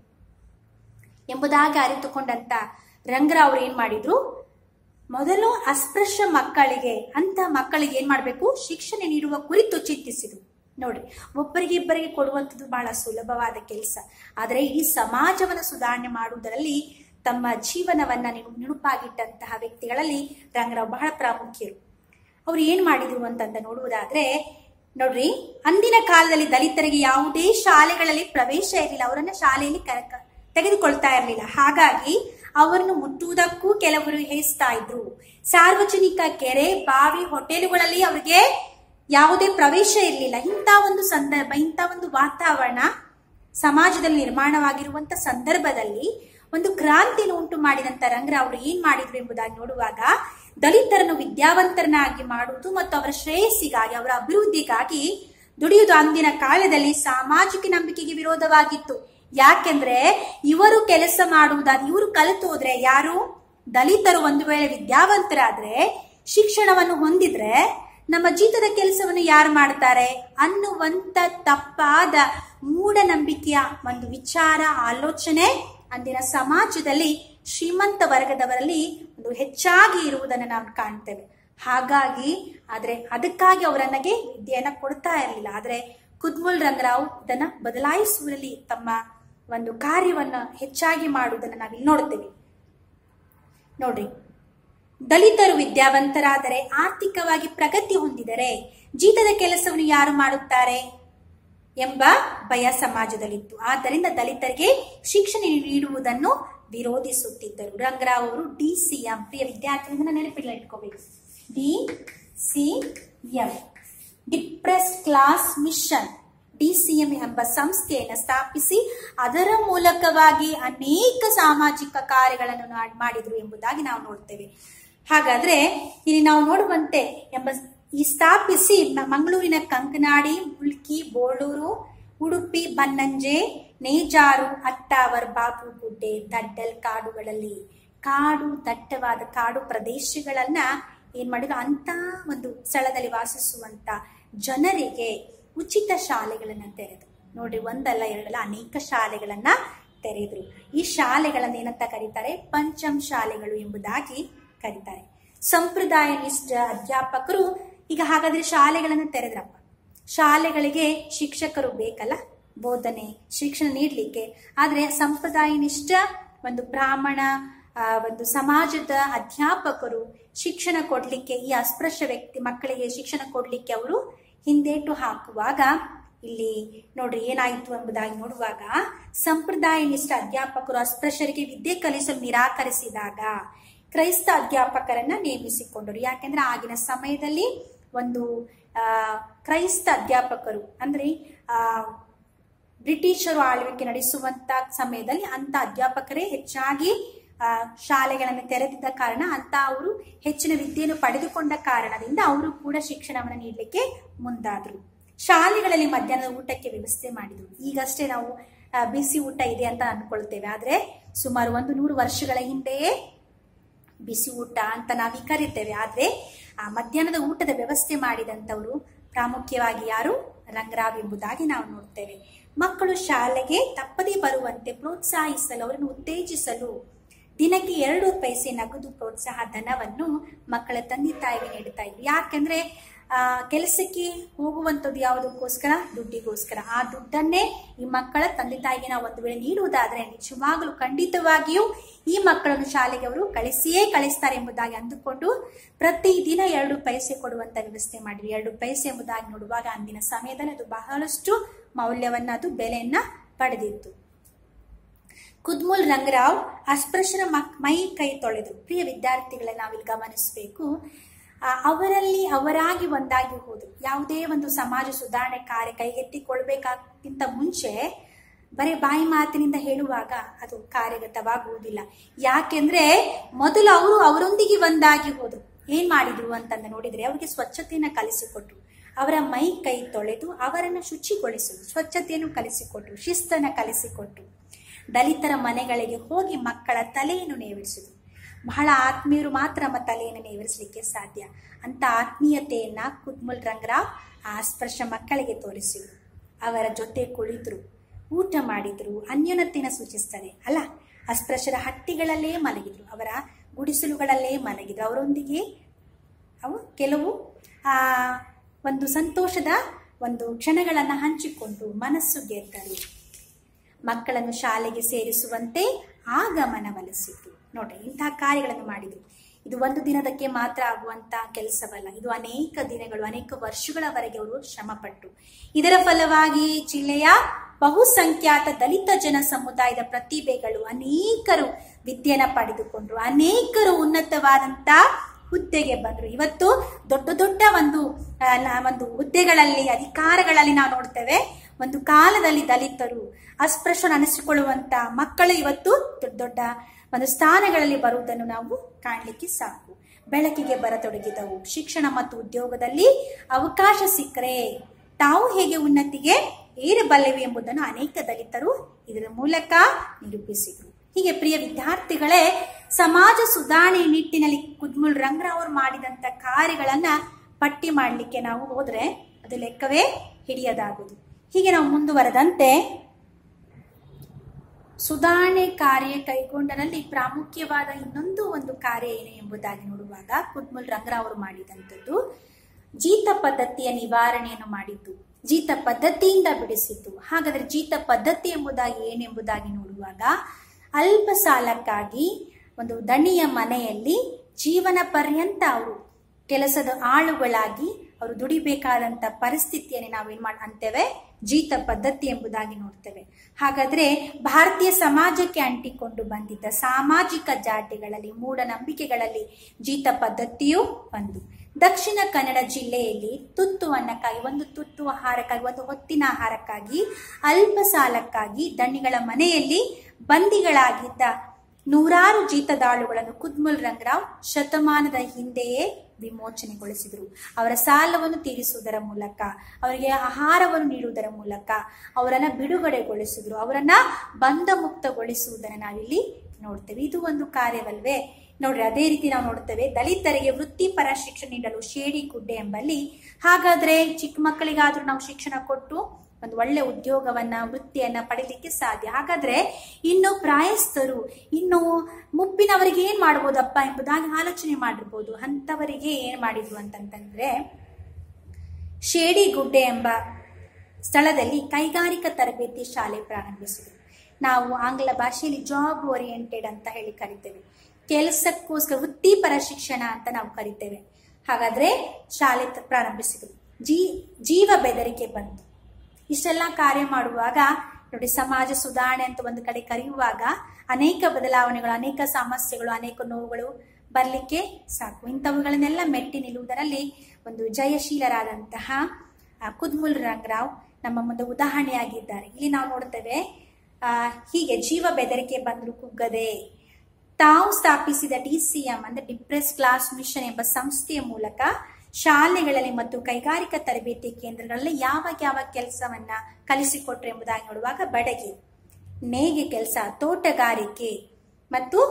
ಎಂಬುದಾಗಿ ಅರಿತುಕೊಂಡಂತ ರಂಗರಾವ್ ಅವ್ರು ಏನ್ ಮಾಡಿದ್ರು ಮೊದಲು ಅಸ್ಪೃಶ್ಯ ಮಕ್ಕಳಿಗೆ ಅಂತ ಮಕ್ಕಳಿಗೆ ಏನ್ ಮಾಡ್ಬೇಕು ಶಿಕ್ಷಣ ನೀಡುವ ಕುರಿತು ಚಿಂತಿಸಿದ್ರು ನೋಡಿ ಒಬ್ಬರಿಗೆ ಇಬ್ಬರಿಗೆ ಕೊಡುವಂಥದ್ದು ಬಹಳ ಸುಲಭವಾದ ಕೆಲಸ ಆದರೆ ಇಡೀ ಸಮಾಜವನ್ನು ಸುಧಾರಣೆ ಮಾಡುವುದರಲ್ಲಿ ತಮ್ಮ ಜೀವನವನ್ನ ನಿನು- ನುಣುಪಾಗಿಟ್ಟಂತಹ ವ್ಯಕ್ತಿಗಳಲ್ಲಿ ರಂಗರಾವ್ ಬಹಳ ಪ್ರಾಮುಖ್ಯರು ಅವ್ರು ಏನ್ ಮಾಡಿದ್ರು ಅಂತಂದ ನೋಡುವುದಾದ್ರೆ ನೋಡ್ರಿ ಅಂದಿನ ಕಾಲದಲ್ಲಿ ದಲಿತರಿಗೆ ಯಾವುದೇ ಶಾಲೆಗಳಲ್ಲಿ ಪ್ರವೇಶ ಇರಲಿಲ್ಲ ಅವರನ್ನ ಶಾಲೆಯಲ್ಲಿ ಕ- ಕ- ತೆಗೆದುಕೊಳ್ತಾ ಇರಲಿಲ್ಲ ಹಾಗಾಗಿ ಅವರನ್ನು ಮುಟ್ಟುವುದಕ್ಕೂ ಕೆಲವರು ಹೇಸ್ತಾ ಇದ್ರು ಸಾರ್ವಜನಿಕ ಕೆರೆ ಬಾವಿ ಹೋಟೆಲುಗಳಲ್ಲಿ ಅವರಿಗೆ ಯಾವುದೇ ಪ್ರವೇಶ ಇರಲಿಲ್ಲ ಇಂಥ ಒಂದು ಸಂದರ್ಭ ಇಂಥ ಒಂದು ವಾತಾವರಣ ಸಮಾಜದಲ್ಲಿ ನಿರ್ಮಾಣವಾಗಿರುವಂತ ಸಂದರ್ಭದಲ್ಲಿ ಒಂದು ಕ್ರಾಂತಿಯನ್ನು ಉಂಟು ಮಾಡಿದಂತ ರಂಗರಾವ್ ಅವರು ಏನ್ ಮಾಡಿದ್ರು ಎಂಬುದಾಗಿ ನೋಡುವಾಗ ದಲಿತರನ್ನು ವಿದ್ಯಾವಂತರನ್ನಾಗಿ ಮಾಡುವುದು ಮತ್ತು ಅವರ ಶ್ರೇಯಸ್ಸಿಗಾಗಿ ಅವರ ಅಭಿವೃದ್ಧಿಗಾಗಿ ದುಡಿಯುವುದು ಅಂದಿನ ಕಾಲದಲ್ಲಿ ಸಾಮಾಜಿಕ ನಂಬಿಕೆಗೆ ವಿರೋಧವಾಗಿತ್ತು ಯಾಕೆಂದ್ರೆ ಇವರು ಕೆಲಸ ಮಾಡುವುದಾದ ಇವರು ಕಲಿತು ಹೋದ್ರೆ ಯಾರು ದಲಿತರು ಒಂದು ವೇಳೆ ವಿದ್ಯಾವಂತರಾದ್ರೆ ಶಿಕ್ಷಣವನ್ನು ಹೊಂದಿದ್ರೆ ನಮ್ಮ ಜೀತದ ಕೆಲಸವನ್ನು ಯಾರು ಮಾಡ್ತಾರೆ ಅನ್ನುವಂತ ತಪ್ಪಾದ ಮೂಢನಂಬಿಕೆಯ ಒಂದು ವಿಚಾರ ಆಲೋಚನೆ ಅಂದಿನ ಸಮಾಜದಲ್ಲಿ ಶ್ರೀಮಂತ ವರ್ಗದವರಲ್ಲಿ ಒಂದು ಹೆಚ್ಚಾಗಿ ಇರುವುದನ್ನು ನಾವು ಕಾಣ್ತೇವೆ ಹಾಗಾಗಿ ಆದ್ರೆ ಅದಕ್ಕಾಗಿ ಅವರನ್ನಗೆ ವಿದ್ಯೆಯನ್ನ ಕೊಡ್ತಾ ಇರಲಿಲ್ಲ ಆದ್ರೆ ಕುದ್ಮುಲ್ ರಂಗರಾವ್ ಇದನ್ನ ಬದಲಾಯಿಸುವಲ್ಲಿ ತಮ್ಮ ಒಂದು ಕಾರ್ಯವನ್ನ ಹೆಚ್ಚಾಗಿ ಮಾಡುವುದನ್ನು ನಾವಿಲ್ಲಿ ನೋಡ್ತೇವೆ ನೋಡ್ರಿ ದಲಿತರು ವಿದ್ಯಾವಂತರಾದರೆ ಆರ್ಥಿಕವಾಗಿ ಪ್ರಗತಿ ಹೊಂದಿದರೆ ಜೀತದ ಕೆಲಸವನ್ನು ಯಾರು ಮಾಡುತ್ತಾರೆ ಎಂಬ ಭಯ ಸಮಾಜದಲ್ಲಿತ್ತು ಆದ್ದರಿಂದ ದಲಿತರಿಗೆ ಶಿಕ್ಷಣ ನೀಡುವುದನ್ನು ವಿರೋಧಿಸುತ್ತಿದ್ದರು ರಂಗರಾವ್ ಅವರು ಡಿ ಸಿ ಎಂ ಪ್ರಿಯ ವಿದ್ಯಾರ್ಥಿಗಳನ್ನ ನೆನಪಿಲ್ಲ ಇಟ್ಕೋಬೇಕು D C M depressed class mission DCM ಎಂಬ ಸಂಸ್ಥೆಯನ್ನು ಸ್ಥಾಪಿಸಿ ಅದರ ಮೂಲಕವಾಗಿ ಅನೇಕ ಸಾಮಾಜಿಕ ಕಾರ್ಯಗಳನ್ನು ನಾ- ಮಾಡಿದ್ರು ಎಂಬುದಾಗಿ ನಾವು ನೋಡ್ತೇವೆ ಹಾಗಾದ್ರೆ ಇಲ್ಲಿ ನಾವು ನೋಡುವಂತೆ ಎಂಬ ಈ ಸ್ಥಾಪಿಸಿ ಮ- ಮಂಗಳೂರಿನ ಕಂಕನಾಡಿ ಮುಲ್ಕಿ ಬೋಳೂರು ಉಡುಪಿ ಬನ್ನಂಜೆ ನೇಜಾರು ಅಟ್ಟಾವರ್ ಬಾಬುಗುಡ್ಡೆ ದಡ್ಡಲ್ ಕಾಡುಗಳಲ್ಲಿ ಕಾಡು ದಟ್ಟವಾದ ಕಾಡು ಪ್ರದೇಶಗಳನ್ನ ಏನ್ ಮಾಡಿದ್ರು ಅಂತ ಒಂದು ಸ್ಥಳದಲ್ಲಿ ವಾಸಿಸುವಂತ ಜನರಿಗೆ ಉಚಿತ ಶಾಲೆಗಳನ್ನ ತೆರೆದು ನೋಡ್ರಿ ಒಂದಲ್ಲ ಎರಡಲ್ಲ ಅನೇಕ ಶಾಲೆಗಳನ್ನ ತೆರೆದ್ರು ಈ ಶಾಲೆಗಳನ್ನ ಏನಂತ ಕರೀತಾರೆ ಪಂಚಮ್ ಶಾಲೆಗಳು ಎಂಬುದಾಗಿ ಕರೀತಾರೆ ಸಂಪ್ರದಾಯನಿಷ್ಠ ಅಧ್ಯಾಪಕರು ಈಗ ಹಾಗಾದ್ರೆ ಶಾಲೆಗಳನ್ನು ತೆರೆದ್ರಪ್ಪ ಶಾಲೆಗಳಿಗೆ ಶಿಕ್ಷಕರು ಬೇಕಲ್ಲ ಬೋಧನೆ ಶಿಕ್ಷಣ ನೀಡಲಿಕ್ಕೆ ಆದರೆ ಸಂಪ್ರದಾಯನಿಷ್ಠ ಒಂದು ಬ್ರಾಹ್ಮಣ ಆ, ಒಂದು ಸಮಾಜದ ಅಧ್ಯಾಪಕರು ಶಿಕ್ಷಣ ಕೊಡ್ಲಿಕ್ಕೆ ಈ ಅಸ್ಪೃಶ್ಯ ವ್ಯಕ್ತಿ ಮಕ್ಕಳಿಗೆ ಶಿಕ್ಷಣ ಕೊಡ್ಲಿಕ್ಕೆ ಅವರು ಹಿಂದೇಟು ಹಾಕುವಾಗ ಇಲ್ಲಿ ನೋಡ್ರಿ ಏನಾಯಿತು ಎಂಬುದಾಗಿ ನೋಡುವಾಗ ಸಂಪ್ರದಾಯನಿಷ್ಠ ಅಧ್ಯಾಪಕರು ಅಸ್ಪೃಶ್ಯರಿಗೆ ವಿದ್ಯೆ ಕಲಿಸಲು ನಿರಾಕರಿಸಿದಾಗ ಕ್ರೈಸ್ತ ಅಧ್ಯಾಪಕರನ್ನ ನೇಮಿಸಿಕೊಂಡರು ಯಾಕೆಂದ್ರೆ ಆಗಿನ ಸಮಯದಲ್ಲಿ ಒಂದು ಆ, ಕ್ರೈಸ್ತ ಅಧ್ಯಾಪಕರು ಅಂದ್ರೆ ಆ ಬ್ರಿಟಿಷರು ಆಳ್ವಿಕೆ ನಡೆಸುವಂತ ಸಮಯದಲ್ಲಿ ಅಂತ ಅಧ್ಯಾಪಕರೇ ಹೆಚ್ಚಾಗಿ ಆ, ಶಾಲೆಗಳನ್ನು ತೆರೆದಿದ್ದ ಕಾರಣ ಅಂತ ಅವರು ಹೆಚ್ಚಿನ ವಿದ್ಯೆಯನ್ನು ಪಡೆದುಕೊಂಡ ಕಾರಣದಿಂದ ಅವರು ಕೂಡ ಶಿಕ್ಷಣವನ್ನು ನೀಡಲಿಕ್ಕೆ ಮುಂದಾದ್ರು ಶಾಲೆಗಳಲ್ಲಿ ಮಧ್ಯಾಹ್ನದ ಊಟಕ್ಕೆ ವ್ಯವಸ್ಥೆ ಮಾಡಿದ್ರು ಈಗಷ್ಟೇ ನಾವು ಆ, ಬಿಸಿ ಊಟ ಇದೆ ಅಂತ ಅನ್ಕೊಳ್ತೇವೆ ಆದ್ರೆ ಸುಮಾರು ಒಂದು ನೂರು ವರ್ಷಗಳ ಹಿಂದೆಯೇ ಬಿಸಿ ಊಟ ಅಂತ ನಾವು ಕರಿತೇವೆ ಆದ್ರೆ ಆ ಮಧ್ಯಾಹ್ನದ ಊಟದ ವ್ಯವಸ್ಥೆ ಮಾಡಿದಂಥವರು ಪ್ರಾಮುಖ್ಯವಾಗಿ ಯಾರು ರಂಗರಾವ್ ಎಂಬುದಾಗಿ ನಾವು ನೋಡ್ತೇವೆ ಮಕ್ಕಳು ಶಾಲೆಗೆ ತಪ್ಪದೇ ಬರುವಂತೆ ಪ್ರೋತ್ಸಾಹಿಸಲು ಅವರನ್ನು ಉತ್ತೇಜಿಸಲು ದಿನಕ್ಕೆ ಎರಡು ಪೈಸೆ ನಗದು ಪ್ರೋತ್ಸಾಹ ಧನವನ್ನು ಮಕ್ಕಳ ತಂದೆ ತಾಯಿಗೆ ನೀಡ್ತಾ ಇದ್ರು ಯಾಕೆಂದ್ರೆ ಆ ಕೆಲಸಕ್ಕೆ ಹೋಗುವಂಥದ್ದು ಯಾವುದಕ್ಕೋಸ್ಕರ ದುಡ್ಡಿಗೋಸ್ಕರ ಆ ದುಡ್ಡನ್ನೇ ಈ ಮಕ್ಕಳ ತಂದೆ ತಾಯಿಗೆ ನಾವು ಒಂದು ವೇಳೆ ನೀಡುವುದಾದ್ರೆ ನಿಜವಾಗಲೂ ಖಂಡಿತವಾಗಿಯೂ ಈ ಮಕ್ಕಳನ್ನು ಶಾಲೆಗೆ ಅವರು ಕಳಿಸಿಯೇ ಕಳಿಸ್ತಾರೆ ಎಂಬುದಾಗಿ ಅಂದುಕೊಂಡು ಪ್ರತಿದಿನ ಎರಡು ಪೈಸೆ ಕೊಡುವಂತ ವ್ಯವಸ್ಥೆ ಮಾಡಿದ್ವಿ ಎರಡು ಪೈಸೆ ಎಂಬುದಾಗಿ ನೋಡುವಾಗ ಅಂದಿನ ಸಮಯದಲ್ಲಿ ಅದು ಬಹಳಷ್ಟು ಮೌಲ್ಯವನ್ನ ಅದು ಬೆಲೆಯನ್ನ ಪಡೆದಿತ್ತು ಕುದ್ಮುಲ್ ರಂಗರಾವ್ ಅಸ್ಪೃಶ್ಯರ ಮಕ್ ಮೈ ಕೈ ತೊಳೆದು ಪ್ರಿಯ ವಿದ್ಯಾರ್ಥಿಗಳ ನಾವಿಲ್ಲಿ ಗಮನಿಸಬೇಕು ಆ, ಅವರಲ್ಲಿ ಅವರಾಗಿ ಒಂದಾಗಿ ಹೋದರು ಯಾವುದೇ ಒಂದು ಸಮಾಜ ಸುಧಾರಣೆ ಕಾರ್ಯ ಕೈಗೆತ್ತಿಕೊಳ್ಬೇಕಾಗಿಂತ ಮುಂಚೆ ಬರೀ ಬಾಯಿ ಮಾತಿನಿಂದ ಹೇಳುವಾಗ ಅದು ಕಾರ್ಯಗತವಾಗುವುದಿಲ್ಲ ಯಾಕೆಂದ್ರೆ ಮೊದಲು ಅವರು ಅವರೊಂದಿಗೆ ಒಂದಾಗಿ ಹೋದರು ಏನ್ ಮಾಡಿದ್ರು ಅಂತಂದ ನೋಡಿದ್ರೆ ಅವರಿಗೆ ಸ್ವಚ್ಛತೆಯನ್ನ ಕಲಿಸಿಕೊಟ್ರು ಅವರ ಮೈ ಕೈ ತೊಳೆದು ಅವರನ್ನು ಶುಚಿಗೊಳಿಸುವುದು ಸ್ವಚ್ಛತೆಯನ್ನು ಕಲಿಸಿಕೊಟ್ರು ಶಿಸ್ತನ್ನ ಕಲಿಸಿಕೊಟ್ರು ದಲಿತರ ಮನೆಗಳಿಗೆ ಹೋಗಿ ಮಕ್ಕಳ ತಲೆಯನ್ನು ನೇವರಿಸಿದ್ರು ಬಹಳ ಆತ್ಮೀಯರು ಮಾತ್ರ ನಮ್ಮ ತಲೆಯನ್ನು ನೇವರಿಸಲಿಕ್ಕೆ ಸಾಧ್ಯ ಅಂತ ಆತ್ಮೀಯತೆಯನ್ನ ಕುದ್ಮುಲ್ ರಂಗರಾವ್ ಆ ಸ್ಪರ್ಶ ಮಕ್ಕಳಿಗೆ ತೋರಿಸಿದ್ರು ಅವರ ಜೊತೆ ಕುಳಿತರು ಊಟ ಮಾಡಿದ್ರು ಅನ್ಯೋನ್ಯತೆಯನ್ನು ಸೂಚಿಸ್ತಾರೆ ಅಲ್ಲ ಅಸ್ಪೃಶ್ಯರ ಹಟ್ಟಿಗಳಲ್ಲೇ ಮಲಗಿದ್ರು ಅವರ ಗುಡಿಸಲುಗಳಲ್ಲೇ ಮಲಗಿದ್ರು ಅವರೊಂದಿಗೆ ಅವು ಕೆಲವು ಆ ಒಂದು ಸಂತೋಷದ ಒಂದು ಕ್ಷಣಗಳನ್ನು ಹಂಚಿಕೊಂಡು ಮನಸ್ಸು ಗೆದ್ದರು ಮಕ್ಕಳನ್ನು ಶಾಲೆಗೆ ಸೇರಿಸುವಂತೆ ಆಗಮನವಲಿಸಿತು ನೋಡ್ರಿ ಇಂತಹ ಕಾರ್ಯಗಳನ್ನು ಮಾಡಿದ್ರು ಇದು ಒಂದು ದಿನದಕ್ಕೆ ಮಾತ್ರ ಆಗುವಂತ ಕೆಲಸವಲ್ಲ ಇದು ಅನೇಕ ದಿನಗಳು ಅನೇಕ ವರ್ಷಗಳವರೆಗೆ ಅವರು ಶ್ರಮಪಟ್ಟು ಇದರ ಫಲವಾಗಿ ಜಿಲ್ಲೆಯ ಬಹುಸಂಖ್ಯಾತ ದಲಿತ ಜನ ಸಮುದಾಯದ ಪ್ರತಿಭೆಗಳು ಅನೇಕರು ವಿದ್ಯೆನ ಪಡೆದುಕೊಂಡ್ರು ಅನೇಕರು ಉನ್ನತವಾದಂತ ಹುದ್ದೆಗೆ ಬಂದ್ರು ಇವತ್ತು ದೊಡ್ಡ ದೊಡ್ಡ ಒಂದು ಆ, ನ- ಒಂದು ಹುದ್ದೆಗಳಲ್ಲಿ ಅಧಿಕಾರಗಳಲ್ಲಿ ನಾವು ನೋಡ್ತೇವೆ ಒಂದು ಕಾಲದಲ್ಲಿ ದಲಿತರು ಅಸ್ಪೃಶ್ಯರು ಅನಿಸಿಕೊಳ್ಳುವಂತ ಮಕ್ಕಳು ಇವತ್ತು ದೊಡ್ಡ ದೊಡ್ಡ ಒಂದು ಸ್ಥಾನಗಳಲ್ಲಿ ಬರುವುದನ್ನು ನಾವು ಕಾಣಲಿಕ್ಕೆ ಸಾಕು ಬೆಳಕಿಗೆ ಬರತೊಡಗಿದವು ಶಿಕ್ಷಣ ಮತ್ತು ಉದ್ಯೋಗದಲ್ಲಿ ಅವಕಾಶ ಸಿಕ್ಕರೆ ತಾವು ಹೇಗೆ ಉನ್ನತಿಗೆ ಏರಬಲ್ಲೆವು ಎಂಬುದನ್ನು ಅನೇಕ ದಲಿತರು ಇದರ ಮೂಲಕ ನಿರೂಪಿಸಿದರು ಹೀಗೆ ಪ್ರಿಯ ವಿದ್ಯಾರ್ಥಿಗಳೇ ಸಮಾಜ ಸುಧಾರಣೆ ನಿಟ್ಟಿನಲ್ಲಿ ಕುದ್ಮುಲ್ ರಂಗರಾವ್ ಅವರು ಮಾಡಿದಂತ ಕಾರ್ಯಗಳನ್ನ ಪಟ್ಟಿ ಮಾಡಲಿಕ್ಕೆ ನಾವು ಹೋದ್ರೆ ಅದು ಲೆಕ್ಕವೇ ಹಿಡಿಯದಾಗುವುದು ಹೀಗೆ ನಾವು ಮುಂದುವರೆದಂತೆ ಸುಧಾರಣೆ ಕಾರ್ಯ ಕೈಗೊಂಡರಲ್ಲಿ ಪ್ರಾಮುಖ್ಯವಾದ ಇನ್ನೊಂದು ಒಂದು ಕಾರ್ಯ ಏನು ಎಂಬುದಾಗಿ ನೋಡುವಾಗ ಕುದ್ಮುಲ್ ರಂಗರಾವ್ ಅವರು ಮಾಡಿದಂಥದ್ದು ಜೀತ ಪದ್ಧತಿಯ ನಿವಾರಣೆಯನ್ನು ಮಾಡಿದ್ದು ಜೀತ ಪದ್ಧತಿಯಿಂದ ಬಿಡಿಸಿತು ಹಾಗಾದ್ರೆ ಜೀತ ಪದ್ಧತಿ ಎಂಬುದಾಗಿ ಏನೆಂಬುದಾಗಿ ನೋಡುವಾಗ ಅಲ್ಪ ಸಾಲಕ್ಕಾಗಿ ಒಂದು ದಣಿಯ ಮನೆಯಲ್ಲಿ ಜೀವನ ಪರ್ಯಂತ ಅವರು ಕೆಲಸದ ಆಳುಗಳಾಗಿ ಅವರು ದುಡಿಬೇಕಾದಂತ ಪರಿಸ್ಥಿತಿಯನ್ನು ನಾವೇನ್ ಮಾಡ್ ಅಂತೇವೆ ಜೀತ ಪದ್ಧತಿ ಎಂಬುದಾಗಿ ನೋಡ್ತೇವೆ ಹಾಗಾದ್ರೆ ಭಾರತೀಯ ಸಮಾಜಕ್ಕೆ ಅಂಟಿಕೊಂಡು ಬಂದಿದ್ದ ಸಾಮಾಜಿಕ ಜಾತಿಗಳಲ್ಲಿ ಮೂಢನಂಬಿಕೆಗಳಲ್ಲಿ ಜೀತ ಪದ್ಧತಿಯೂ ಒಂದು ದಕ್ಷಿಣ ಕನ್ನಡ ಜಿಲ್ಲೆಯಲ್ಲಿ ತುತ್ತು ಅನ್ನಕ್ಕಾಗಿ ಒಂದು ತುತ್ತು ಆಹಾರಕ್ಕಾಗಿ ಒಂದು ಹೊತ್ತಿನ ಆಹಾರಕ್ಕಾಗಿ ಅಲ್ಪ ಸಾಲಕ್ಕಾಗಿ ದಣಿಗಳ ಮನೆಯಲ್ಲಿ ಬಂದಿಗಳಾಗಿದ್ದ ನೂರಾರು ಜೀತದಾಳುಗಳನ್ನು ಕುದ್ಮುಲ್ ರಂಗರಾವ್ ಶತಮಾನದ ಹಿಂದೆಯೇ ವಿಮೋಚನೆಗೊಳಿಸಿದರು ಅವರ ಸಾಲವನ್ನು ತೀರಿಸುವುದರ ಮೂಲಕ ಅವರಿಗೆ ಆಹಾರವನ್ನು ನೀಡುವುದರ ಮೂಲಕ ಅವರನ್ನ ಬಿಡುಗಡೆಗೊಳಿಸಿದ್ರು ಅವರನ್ನ ಬಂಧ ಮುಕ್ತಗೊಳಿಸುವುದನ್ನು ನಾವಿಲ್ಲಿ ನೋಡ್ತೇವೆ ಇದು ಒಂದು ಕಾರ್ಯವಲ್ವೇ ನೋಡ್ರಿ ಅದೇ ರೀತಿ ನಾವು ನೋಡ್ತೇವೆ ದಲಿತರಿಗೆ ವೃತ್ತಿಪರ ಶಿಕ್ಷಣ ನೀಡಲು ಶೇಡಿ ಗುಡ್ಡೆ ಎಂಬಲ್ಲಿ ಹಾಗಾದ್ರೆ ಚಿಕ್ಕ ಮಕ್ಕಳಿಗಾದ್ರೂ ನಾವು ಶಿಕ್ಷಣ ಕೊಟ್ಟು ಒಂದು ಒಳ್ಳೆ ಉದ್ಯೋಗವನ್ನ ವೃತ್ತಿಯನ್ನ ಪಡಿಲಿಕ್ಕೆ ಸಾಧ್ಯ ಹಾಗಾದ್ರೆ ಇನ್ನು ಪ್ರಾಯಸ್ಥರು ಇನ್ನು ಮುಪ್ಪಿನವರಿಗೆ ಏನ್ ಮಾಡ್ಬೋದಪ್ಪ ಎಂಬುದಾಗಿ ಆಲೋಚನೆ ಮಾಡಿರ್ಬೋದು ಅಂಥವರಿಗೆ ಏನ್ ಮಾಡಿದ್ರು ಅಂತಂತಂದ್ರೆ ಶೇಡಿಗುಡ್ಡೆ ಎಂಬ ಸ್ಥಳದಲ್ಲಿ ಕೈಗಾರಿಕಾ ತರಬೇತಿ ಶಾಲೆ ಪ್ರಾರಂಭಿಸಿದರು ನಾವು ಆಂಗ್ಲ ಭಾಷೆಯಲ್ಲಿ ಜಾಬ್ ಓರಿಯೆಂಟೆಡ್ ಅಂತ ಹೇಳಿ ಕರಿತೇವೆ ಕೆಲಸಕ್ಕೋಸ್ಕರ ವೃತ್ತಿಪರ ಶಿಕ್ಷಣ ಅಂತ ನಾವು ಕರಿತೇವೆ ಹಾಗಾದ್ರೆ ಶಾಲೆ ತ- ಪ್ರಾರಂಭಿಸಿದರು ಜೀ ಜೀವ ಬೆದರಿಕೆ ಬಂತು ಇಷ್ಟೆಲ್ಲ ಕಾರ್ಯ ಮಾಡುವಾಗ ನೋಡಿ ಸಮಾಜ ಸುಧಾರಣೆ ಅಂತ ಒಂದು ಕಡೆ ಕರೆಯುವಾಗ ಅನೇಕ ಬದಲಾವಣೆಗಳು ಅನೇಕ ಸಮಸ್ಯೆಗಳು ಅನೇಕ ನೋವುಗಳು ಬರಲಿಕ್ಕೆ ಸಾಕು ಇಂಥವುಗಳನ್ನೆಲ್ಲ ಮೆಟ್ಟಿ ನಿಲ್ಲುವುದರಲ್ಲಿ ಒಂದು ಜಯಶೀಲರಾದಂತಹ ಆ, ಕುದ್ಮುಲ್ ರಂಗರಾವ್ ನಮ್ಮ ಮುಂದೆ ಉದಾಹರಣೆಯಾಗಿದ್ದಾರೆ ಇಲ್ಲಿ ನಾವು ನೋಡ್ತೇವೆ ಆ, ಹೀಗೆ ಜೀವ ಬೆದರಿಕೆ ಬಂದ್ರು ಕುಗ್ಗದೆ ತಾವು ಸ್ಥಾಪಿಸಿದ ಡಿಸಿಎಂ ಅಂದ್ರೆ ಡಿಪ್ರೆಸ್ ಕ್ಲಾಸ್ ಮಿಷನ್ ಎಂಬ ಸಂಸ್ಥೆಯ ಮೂಲಕ ಶಾಲೆಗಳಲ್ಲಿ ಮತ್ತು ಕೈಗಾರಿಕಾ ತರಬೇತಿ ಕೇಂದ್ರಗಳಲ್ಲಿ ಯಾವ ಯಾವ ಕೆಲಸವನ್ನ ಕಲಿಸಿಕೊಟ್ರು ಎಂಬುದಾಗಿ ನೋಡುವಾಗ ಬಡಗಿ ನೇಯ್ಗೆ ಕೆಲಸ ತೋಟಗಾರಿಕೆ ಮತ್ತು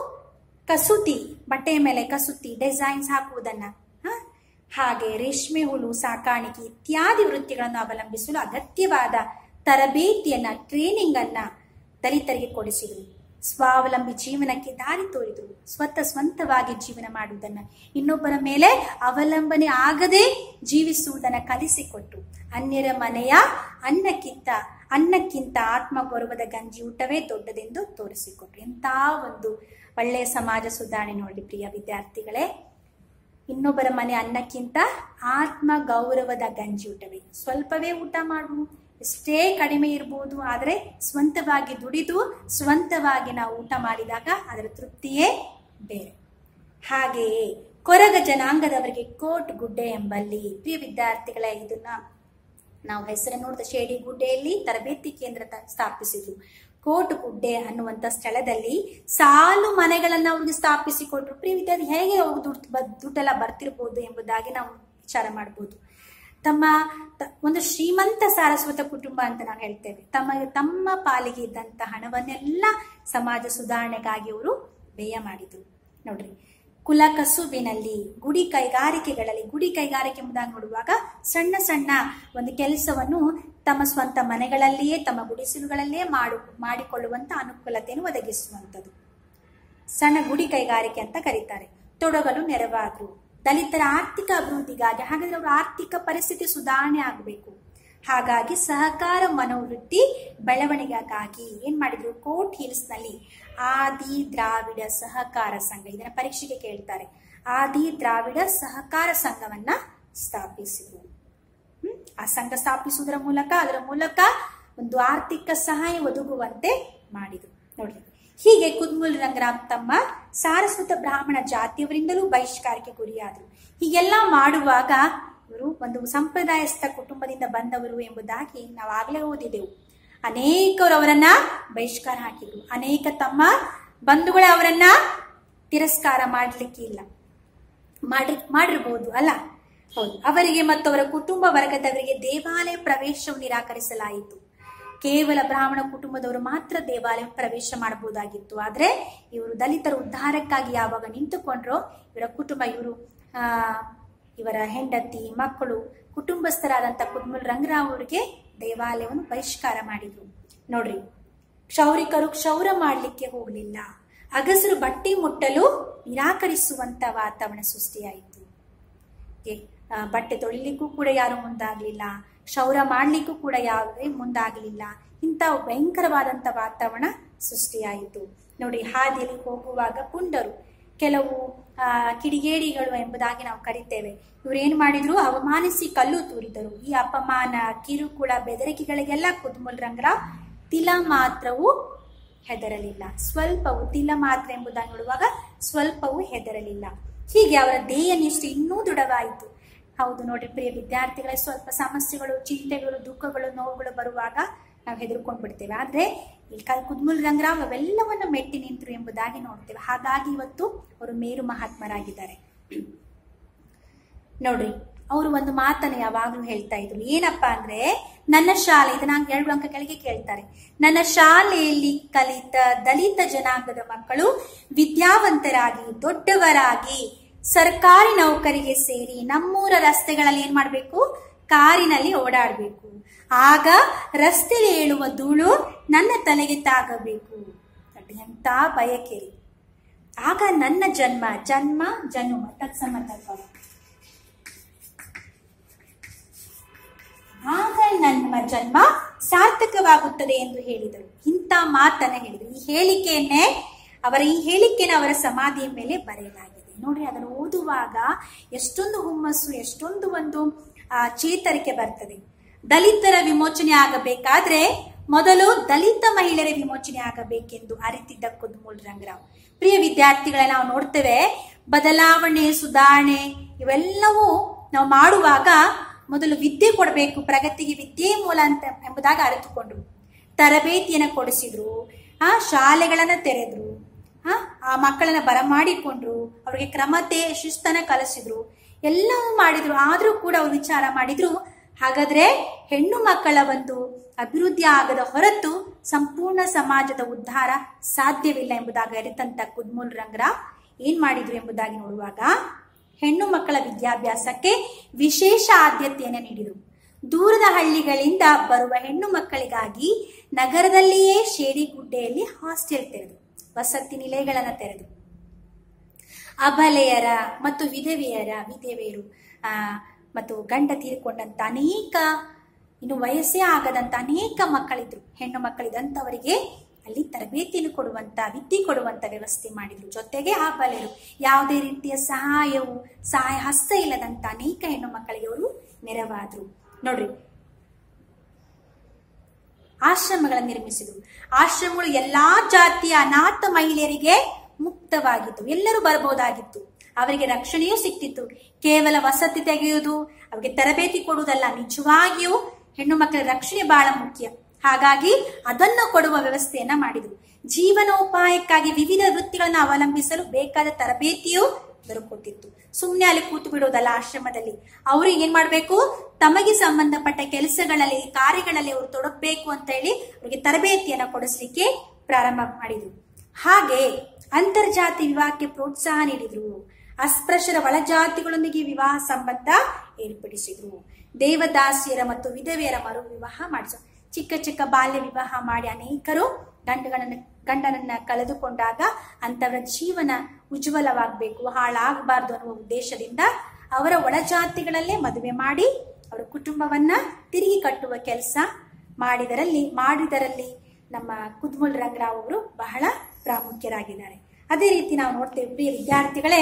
ಕಸೂತಿ ಬಟ್ಟೆಯ ಮೇಲೆ ಕಸೂತಿ ಡಿಸೈನ್ಸ್ ಹಾಕುವುದನ್ನ ಹ? ಹಾಗೆ ರೇಷ್ಮೆ ಹುಳು ಸಾಕಾಣಿಕೆ ಇತ್ಯಾದಿ ವೃತ್ತಿಗಳನ್ನು ಅವಲಂಬಿಸಲು ಅಗತ್ಯವಾದ ತರಬೇತಿಯನ್ನ ಟ್ರೈನಿಂಗ್ ಅನ್ನ ದಲಿತರಿಗೆ ಕೊಡಿಸಿದರು ಸ್ವಾವಲಂಬಿ ಜೀವನಕ್ಕೆ ದಾರಿ ತೋರಿದರು ಸ್ವತಃ ಸ್ವಂತವಾಗಿ ಜೀವನ ಮಾಡುವುದನ್ನ ಇನ್ನೊಬ್ಬರ ಮೇಲೆ ಅವಲಂಬನೆ ಆಗದೆ ಜೀವಿಸುವುದನ್ನ ಕಲಿಸಿಕೊಟ್ಟು ಅನ್ಯರ ಮನೆಯ ಅನ್ನಕ್ಕಿಂತ ಅನ್ನಕ್ಕಿಂತ ಆತ್ಮಗೌರವದ ಗಂಜಿ ಊಟವೇ ದೊಡ್ಡದೆಂದು ತೋರಿಸಿಕೊಟ್ರು ಎಂಥ ಒಂದು ಒಳ್ಳೆಯ ಸಮಾಜ ಸುಧಾರಣೆ ನೋಡಿ ಪ್ರಿಯ ವಿದ್ಯಾರ್ಥಿಗಳೇ ಇನ್ನೊಬ್ಬರ ಮನೆ ಅನ್ನಕ್ಕಿಂತ ಆತ್ಮ ಗೌರವದ ಗಂಜಿ ಊಟವೇ ಸ್ವಲ್ಪವೇ ಊಟ ಮಾಡು ಎಷ್ಟೇ ಕಡಿಮೆ ಇರ್ಬೋದು ಆದರೆ ಸ್ವಂತವಾಗಿ ದುಡಿದು ಸ್ವಂತವಾಗಿ ನಾವು ಊಟ ಮಾಡಿದಾಗ ಅದರ ತೃಪ್ತಿಯೇ ಬೇರೆ ಹಾಗೆಯೇ ಕೊರಗ ಜನಾಂಗದವರಿಗೆ ಕೋಟ್ ಗುಡ್ಡೆ ಎಂಬಲ್ಲಿ ಪ್ರಿಯ ವಿದ್ಯಾರ್ಥಿಗಳೇ ಇದನ್ನ ನಾವು ಹೆಸರನ್ನು ನೋಡಿದ ಶೇಡಿ ಗುಡ್ಡೆಯಲ್ಲಿ ತರಬೇತಿ ಕೇಂದ್ರ ತ- ಸ್ಥಾಪಿಸಿದ್ರು ಕೋಟ್ ಗುಡ್ಡೆ ಅನ್ನುವಂತ ಸ್ಥಳದಲ್ಲಿ ಸಾಲು ಮನೆಗಳನ್ನ ಅವ್ರಿಗೆ ಸ್ಥಾಪಿಸಿಕೊಟ್ರು ಪ್ರಿಯ ವಿದ್ಯಾರ್ಥಿ ಹೇಗೆ ಅವ್ರು ದುಡ್ಡು ಬ- ದುಡ್ಡೆಲ್ಲ ಬರ್ತಿರ್ಬೋದು ಎಂಬುದಾಗಿ ನಾವು ವಿಚಾರ ಮಾಡ್ಬೋದು ತಮ್ಮ ತ- ಒಂದು ಶ್ರೀಮಂತ ಸಾರಸ್ವತ ಕುಟುಂಬ ಅಂತ ನಾವು ಹೇಳ್ತೇವೆ ತಮ್ಮ ತಮ್ಮ ಪಾಲಿಗೆ ಇದ್ದಂತ ಹಣವನ್ನೆಲ್ಲ ಸಮಾಜ ಸುಧಾರಣೆಗಾಗಿ ಅವರು ವ್ಯಯ ಮಾಡಿದ್ರು ನೋಡ್ರಿ ಕುಲ ಕಸುಬಿನಲ್ಲಿ ಗುಡಿ ಕೈಗಾರಿಕೆಗಳಲ್ಲಿ ಗುಡಿ ಕೈಗಾರಿಕೆ ಎಂಬುದಾಗಿ ನೋಡುವಾಗ ಸಣ್ಣ ಸಣ್ಣ ಒಂದು ಕೆಲಸವನ್ನು ತಮ್ಮ ಸ್ವಂತ ಮನೆಗಳಲ್ಲಿಯೇ ತಮ್ಮ ಗುಡಿಸಲುಗಳಲ್ಲೇ ಮಾಡು ಮಾಡಿಕೊಳ್ಳುವಂತ ಅನುಕೂಲತೆಯನ್ನು ಒದಗಿಸುವಂಥದ್ದು ಸಣ್ಣ ಗುಡಿ ಕೈಗಾರಿಕೆ ಅಂತ ಕರೀತಾರೆ ತೊಡಗಲು ನೆರವಾದ್ರು ದಲಿತರ ಆರ್ಥಿಕ ಅಭಿವೃದ್ಧಿಗಾಗಿ ಹಾಗಾದ್ರೆ ಅವರ ಆರ್ಥಿಕ ಪರಿಸ್ಥಿತಿ ಸುಧಾರಣೆ ಆಗಬೇಕು ಹಾಗಾಗಿ ಸಹಕಾರ ಮನೋವೃತ್ತಿ ಬೆಳವಣಿಗೆಗಾಗಿ ಏನ್ ಮಾಡಿದ್ರು ಕೋಟ್ ಹಿಲ್ಸ್ ನಲ್ಲಿ ಆದಿ ದ್ರಾವಿಡ ಸಹಕಾರ ಸಂಘ ಇದನ್ನ ಪರೀಕ್ಷೆಗೆ ಕೇಳ್ತಾರೆ ಆದಿ ದ್ರಾವಿಡ ಸಹಕಾರ ಸಂಘವನ್ನ ಸ್ಥಾಪಿಸಿದ್ರು ಹ್ಮ್? ಆ ಸಂಘ ಸ್ಥಾಪಿಸುವುದರ ಮೂಲಕ ಅದರ ಮೂಲಕ ಒಂದು ಆರ್ಥಿಕ ಸಹಾಯ ಒದಗುವಂತೆ ಮಾಡಿದ್ರು ನೋಡಿ ಹೀಗೆ ಕುದ್ಮುಲ್ ರಂಗರಾಮ್ ತಮ್ಮ ಸಾರಸ್ವತ ಬ್ರಾಹ್ಮಣ ಜಾತಿಯವರಿಂದಲೂ ಬಹಿಷ್ಕಾರಕ್ಕೆ ಗುರಿಯಾದರು ಹೀಗೆಲ್ಲ ಮಾಡುವಾಗ ಇವರು ಒಂದು ಸಂಪ್ರದಾಯಸ್ಥ ಕುಟುಂಬದಿಂದ ಬಂದವರು ಎಂಬುದಾಗಿ ನಾವು ಆಗಲೇ ಓದಿದೆವು ಅನೇಕರು ಅವರನ್ನ ಬಹಿಷ್ಕಾರ ಹಾಕಿದ್ರು ಅನೇಕ ತಮ್ಮ ಬಂಧುಗಳ ಅವರನ್ನ ತಿರಸ್ಕಾರ ಮಾಡಲಿಕ್ಕೆ ಇಲ್ಲ ಮಾಡಿ ಮಾಡಿರ್ಬೋದು ಅಲ್ಲ ಹೌದು ಅವರಿಗೆ ಮತ್ತು ಅವರ ಕುಟುಂಬ ವರ್ಗದವರಿಗೆ ದೇವಾಲಯ ಪ್ರವೇಶವು ನಿರಾಕರಿಸಲಾಯಿತು ಕೇವಲ ಬ್ರಾಹ್ಮಣ ಕುಟುಂಬದವರು ಮಾತ್ರ ದೇವಾಲಯ ಪ್ರವೇಶ ಮಾಡಬಹುದಾಗಿತ್ತು ಆದ್ರೆ ಇವರು ದಲಿತರ ಉದ್ಧಾರಕ್ಕಾಗಿ ಯಾವಾಗ ನಿಂತುಕೊಂಡ್ರೋ ಇವರ ಕುಟುಂಬ ಇವರು ಆ ಇವರ ಹೆಂಡತಿ ಮಕ್ಕಳು ಕುಟುಂಬಸ್ಥರಾದಂಥ ಕುದ್ಮುಲ್ ರಂಗರಾವ್ ಅವರಿಗೆ ದೇವಾಲಯವನ್ನು ಬಹಿಷ್ಕಾರ ಮಾಡಿದ್ರು ನೋಡ್ರಿ ಕ್ಷೌರಿಕರು ಕ್ಷೌರ ಮಾಡಲಿಕ್ಕೆ ಹೋಗಲಿಲ್ಲ ಅಗಸರು ಬಟ್ಟೆ ಮುಟ್ಟಲು ನಿರಾಕರಿಸುವಂತ ವಾತಾವರಣ ಸೃಷ್ಟಿಯಾಯಿತು ಗೆ, ಆ, ಬಟ್ಟೆ ತೊಳಿಲಿಕ್ಕೂ ಕೂಡ ಯಾರು ಮುಂದಾಗ್ಲಿಲ್ಲ ಕ್ಷೌರ ಮಾಡ್ಲಿಕ್ಕೂ ಕೂಡ ಯಾವುದೇ ಮುಂದಾಗಲಿಲ್ಲ ಇಂಥ ಭಯಂಕರವಾದಂತ ವಾತಾವರಣ ಸೃಷ್ಟಿಯಾಯಿತು ನೋಡಿ ಹಾದಿಯಲ್ಲಿ ಹೋಗುವಾಗ ಪುಂಡರು ಕೆಲವು ಆ, ಕಿಡಿಗೇಡಿಗಳು ಎಂಬುದಾಗಿ ನಾವು ಕರಿತೇವೆ ಇವ್ರು ಏನ್ ಮಾಡಿದ್ರು ಅವಮಾನಿಸಿ ಕಲ್ಲು ತೂರಿದರು ಈ ಅಪಮಾನ ಕಿರುಕುಳ ಬೆದರಿಕೆಗಳಿಗೆಲ್ಲ ಕುದ್ಮುಲ್ ರಂಗರಾವ್ ತಿಲ ಮಾತ್ರವೂ ಹೆದರಲಿಲ್ಲ ಸ್ವಲ್ಪವು ತಿಲ ಮಾತ್ರ ಎಂಬುದಾಗಿ ನೋಡುವಾಗ ಸ್ವಲ್ಪವೂ ಹೆದರಲಿಲ್ಲ ಹೀಗೆ ಅವರ ದೇಹ ನಿಷ್ಠೆ ಇನ್ನೂ ದೃಢವಾಯಿತು ಹೌದು ನೋಡ್ರಿ ಪ್ರಿಯ ವಿದ್ಯಾರ್ಥಿಗಳ ಸ್ವಲ್ಪ ಸಮಸ್ಯೆಗಳು ಚಿಂತೆಗಳು ದುಃಖಗಳು ನೋವುಗಳು ಬರುವಾಗ ನಾವು ಹೆದರ್ಕೊಂಡ್ ಬಿಡ್ತೇವೆ ಆದ್ರೆ ಈ ಕ- ಕುದ್ಮುಲ್ ರಂಗರಾವ್ ಅವೆಲ್ಲವನ್ನ ಮೆಟ್ಟಿ ನಿಂತರು ಎಂಬುದಾಗಿ ನೋಡ್ತೇವೆ ಹಾಗಾಗಿ ಇವತ್ತು ಅವರು ಮೇರು ಮಹಾತ್ಮರಾಗಿದ್ದಾರೆ ನೋಡ್ರಿ ಅವರು ಒಂದು ಮಾತನ್ನ ಯಾವಾಗ್ಲೂ ಹೇಳ್ತಾ ಇದ್ರು ಏನಪ್ಪಾ ಅಂದ್ರೆ ನನ್ನ ಶಾಲೆ ಇದನ್ನ ಎರಡು ಅಂಕ ಕೆಳಗೆ ಕೇಳ್ತಾರೆ ನನ್ನ ಶಾಲೆಯಲ್ಲಿ ಕಲಿತ ದಲಿತ ಜನಾಂಗದ ಮಕ್ಕಳು ವಿದ್ಯಾವಂತರಾಗಿ ದೊಡ್ಡವರಾಗಿ ಸರ್ಕಾರಿ ನೌಕರಿಗೆ ಸೇರಿ ನಮ್ಮೂರ ರಸ್ತೆಗಳಲ್ಲಿ ಏನ್ ಮಾಡ್ಬೇಕು ಕಾರಿನಲ್ಲಿ ಓಡಾಡಬೇಕು ಆಗ ರಸ್ತೆಯಲ್ಲಿ ಏಳುವ ಧೂಳು ನನ್ನ ತಲೆಗೆ ತಾಗಬೇಕು ಎಂತ ಬಯಕೆ ರೀ. ಆಗ ನನ್ನ ಜನ್ಮ ಜನ್ಮ ಜನ್ಮ ತತ್ಸಮತತ್ವ ಆಗ ನನ್ನ ಜನ್ಮ ಸಾರ್ಥಕವಾಗುತ್ತದೆ ಎಂದು ಹೇಳಿದರು ಇಂಥ ಮಾತನ್ನ ಹೇಳಿದರು ಈ ಹೇಳಿಕೆಯನ್ನೇ ಅವರ ಈ ಹೇಳಿಕೆನ ಅವರ ಸಮಾಧಿಯ ಮೇಲೆ ಬರೆಯಲಾಗಿದೆ ನೋಡಿ ಅದನ್ನು ಓದುವಾಗ ಎಷ್ಟೊಂದು ಹುಮ್ಮಸ್ಸು ಎಷ್ಟೊಂದು ಒಂದು ಆ, ಚೇತರಿಕೆ ಬರ್ತದೆ ದಲಿತರ ವಿಮೋಚನೆ ಆಗಬೇಕಾದ್ರೆ ಮೊದಲು ದಲಿತ ಮಹಿಳೆಯರ ವಿಮೋಚನೆ ಆಗಬೇಕೆಂದು ಅರಿತಿದ್ದ ಕುದ್ಮೂಲ್ ರಂಗರಾವ್ ಪ್ರಿಯ ವಿದ್ಯಾರ್ಥಿಗಳ ನಾವು ನೋಡ್ತೇವೆ ಬದಲಾವಣೆ ಸುಧಾರಣೆ ಇವೆಲ್ಲವೂ ನಾವು ಮಾಡುವಾಗ ಮೊದಲು ವಿದ್ಯೆ ಕೊಡಬೇಕು ಪ್ರಗತಿಗೆ ವಿದ್ಯೆ ಮೂಲ ಅಂತ ಎಂಬುದಾಗಿ ಅರಿತುಕೊಂಡ್ರು ತರಬೇತಿಯನ್ನು ಕೊಡಿಸಿದ್ರು ಆ ಶಾಲೆಗಳನ್ನ ತೆರೆದ್ರು ಆ, ಆ ಮಕ್ಕಳನ್ನ ಬರಮಾಡಿಕೊಂಡ್ರು ಅವ್ರಿಗೆ ಕ್ರಮತೆ ಶಿಸ್ತನ್ನ ಕಲಿಸಿದ್ರು ಎಲ್ಲವೂ ಮಾಡಿದ್ರು ಆದ್ರೂ ಕೂಡ ಅವ್ರು ವಿಚಾರ ಮಾಡಿದ್ರು ಹಾಗಾದ್ರೆ ಹೆಣ್ಣು ಮಕ್ಕಳ ಒಂದು ಅಭಿವೃದ್ಧಿ ಆಗದ ಹೊರತು ಸಂಪೂರ್ಣ ಸಮಾಜದ ಉದ್ಧಾರ ಸಾಧ್ಯವಿಲ್ಲ ಎಂಬುದಾಗಿ ಅರಿತಂತ ಕುದ್ಮೂಲ್ ರಂಗರಾವ್ ಏನ್ ಮಾಡಿದ್ರು ಎಂಬುದಾಗಿ ನೋಡುವಾಗ ಹೆಣ್ಣು ಮಕ್ಕಳ ವಿದ್ಯಾಭ್ಯಾಸಕ್ಕೆ ವಿಶೇಷ ಆದ್ಯತೆಯನ್ನು ನೀಡಿದರು ದೂರದ ಹಳ್ಳಿಗಳಿಂದ ಬರುವ ಹೆಣ್ಣು ಮಕ್ಕಳಿಗಾಗಿ ನಗರದಲ್ಲಿಯೇ ಶೇಡಿಗುಡ್ಡೆಯಲ್ಲಿ ಹಾಸ್ಟೆಲ್ ತೆರೆದು ವಸತಿ ನಿಲಯಗಳನ್ನು ತೆರೆದು ಅಬಲೆಯರ ಮತ್ತು ವಿಧವೆಯರ ವಿಧವೆಯರು ಆ, ಮತ್ತು ಗಂಡ ತೀರಿಕೊಂಡಂತ ಅನೇಕ ಇನ್ನು ವಯಸ್ಸೇ ಆಗದಂತ ಅನೇಕ ಮಕ್ಕಳಿದ್ರು ಹೆಣ್ಣು ಮಕ್ಕಳಿದಂಥವರಿಗೆ ಅಲ್ಲಿ ತರಬೇತಿಯನ್ನು ಕೊಡುವಂತ ವಿದ್ಯೆ ಕೊಡುವಂತ ವ್ಯವಸ್ಥೆ ಮಾಡಿದ್ರು ಜೊತೆಗೆ ಆ ಬಲೆಯರು ಯಾವುದೇ ರೀತಿಯ ಸಹಾಯವು ಸಹಾಯ ಹಸ್ತ ಇಲ್ಲದಂತ ಅನೇಕ ಹೆಣ್ಣು ಮಕ್ಕಳಿಗೆ ಅವರು ನೆರವಾದ್ರು ನೋಡ್ರಿ ಆಶ್ರಮಗಳನ್ನು ನಿರ್ಮಿಸಿದರು ಆಶ್ರಮಗಳು ಎಲ್ಲಾ ಜಾತಿಯ ಅನಾಥ ಮಹಿಳೆಯರಿಗೆ ಮುಕ್ತವಾಗಿತ್ತು ಎಲ್ಲರೂ ಬರಬಹುದಾಗಿತ್ತು ಅವರಿಗೆ ರಕ್ಷಣೆಯೂ ಸಿಕ್ತಿತ್ತು ಕೇವಲ ವಸತಿ ತೆಗೆಯುವುದು ಅವರಿಗೆ ತರಬೇತಿ ಕೊಡುವುದಲ್ಲ ನಿಜವಾಗಿಯೂ ಹೆಣ್ಣು ಮಕ್ಕಳ ರಕ್ಷಣೆ ಬಹಳ ಮುಖ್ಯ ಹಾಗಾಗಿ ಅದನ್ನು ಕೊಡುವ ವ್ಯವಸ್ಥೆಯನ್ನ ಮಾಡಿದರು ಜೀವನೋಪಾಯಕ್ಕಾಗಿ ವಿವಿಧ ವೃತ್ತಿಗಳನ್ನು ಅವಲಂಬಿಸಲು ಬೇಕಾದ ತರಬೇತಿಯೂ ದೊರಕುತ್ತಿತ್ತು ಸುಮ್ಮನೆ ಅಲ್ಲಿ ಕೂತು ಬಿಡುವುದಲ್ಲ ಆಶ್ರಮದಲ್ಲಿ ಅವರು ಏನ್ ಮಾಡ್ಬೇಕು ತಮಗೆ ಸಂಬಂಧಪಟ್ಟ ಕೆಲಸಗಳಲ್ಲಿ ಕಾರ್ಯಗಳಲ್ಲಿ ಅವರು ತೊಡಗಬೇಕು ಅಂತ ಹೇಳಿ ಅವರಿಗೆ ತರಬೇತಿಯನ್ನ ಕೊಡಿಸ್ಲಿಕ್ಕೆ ಪ್ರಾರಂಭ ಮಾಡಿದ್ರು ಹಾಗೆ ಅಂತರ್ಜಾತಿ ವಿವಾಹಕ್ಕೆ ಪ್ರೋತ್ಸಾಹ ನೀಡಿದ್ರು ಅಸ್ಪೃಶ್ಯರ ಒಳಜಾತಿಗಳೊಂದಿಗೆ ವಿವಾಹ ಸಂಬಂಧ ಏರ್ಪಡಿಸಿದ್ರು ದೇವದಾಸಿಯರ ಮತ್ತು ವಿಧವೆಯರ ಮರು ವಿವಾಹ ಮಾಡಿದ್ರು ಚಿಕ್ಕ ಚಿಕ್ಕ ಬಾಲ್ಯ ವಿವಾಹ ಮಾಡಿ ಅನೇಕರು ಗಂಡಗಳನ್ನ ಗಂಡನನ್ನ ಕಳೆದುಕೊಂಡಾಗ ಅಂತವರ ಜೀವನ ಉಜ್ವಲವಾಗಬೇಕು ಹಾಳಾಗಬಾರ್ದು ಅನ್ನುವ ಉದ್ದೇಶದಿಂದ ಅವರ ಒಳಜಾತಿಗಳಲ್ಲೇ ಮದುವೆ ಮಾಡಿ ಅವರ ಕುಟುಂಬವನ್ನ ತಿರುಗಿ ಕಟ್ಟುವ ಕೆಲಸ ಮಾಡಿದರಲ್ಲಿ ಮಾಡಿದರಲ್ಲಿ ನಮ್ಮ ಕುದ್ಮುಲ್ ರಂಗರಾವ್ ಅವರು ಬಹಳ ಪ್ರಾಮುಖ್ಯರಾಗಿದ್ದಾರೆ ಅದೇ ರೀತಿ ನಾವು ನೋಡ್ತೇವೆ ಪ್ರಿಯ ವಿದ್ಯಾರ್ಥಿಗಳೇ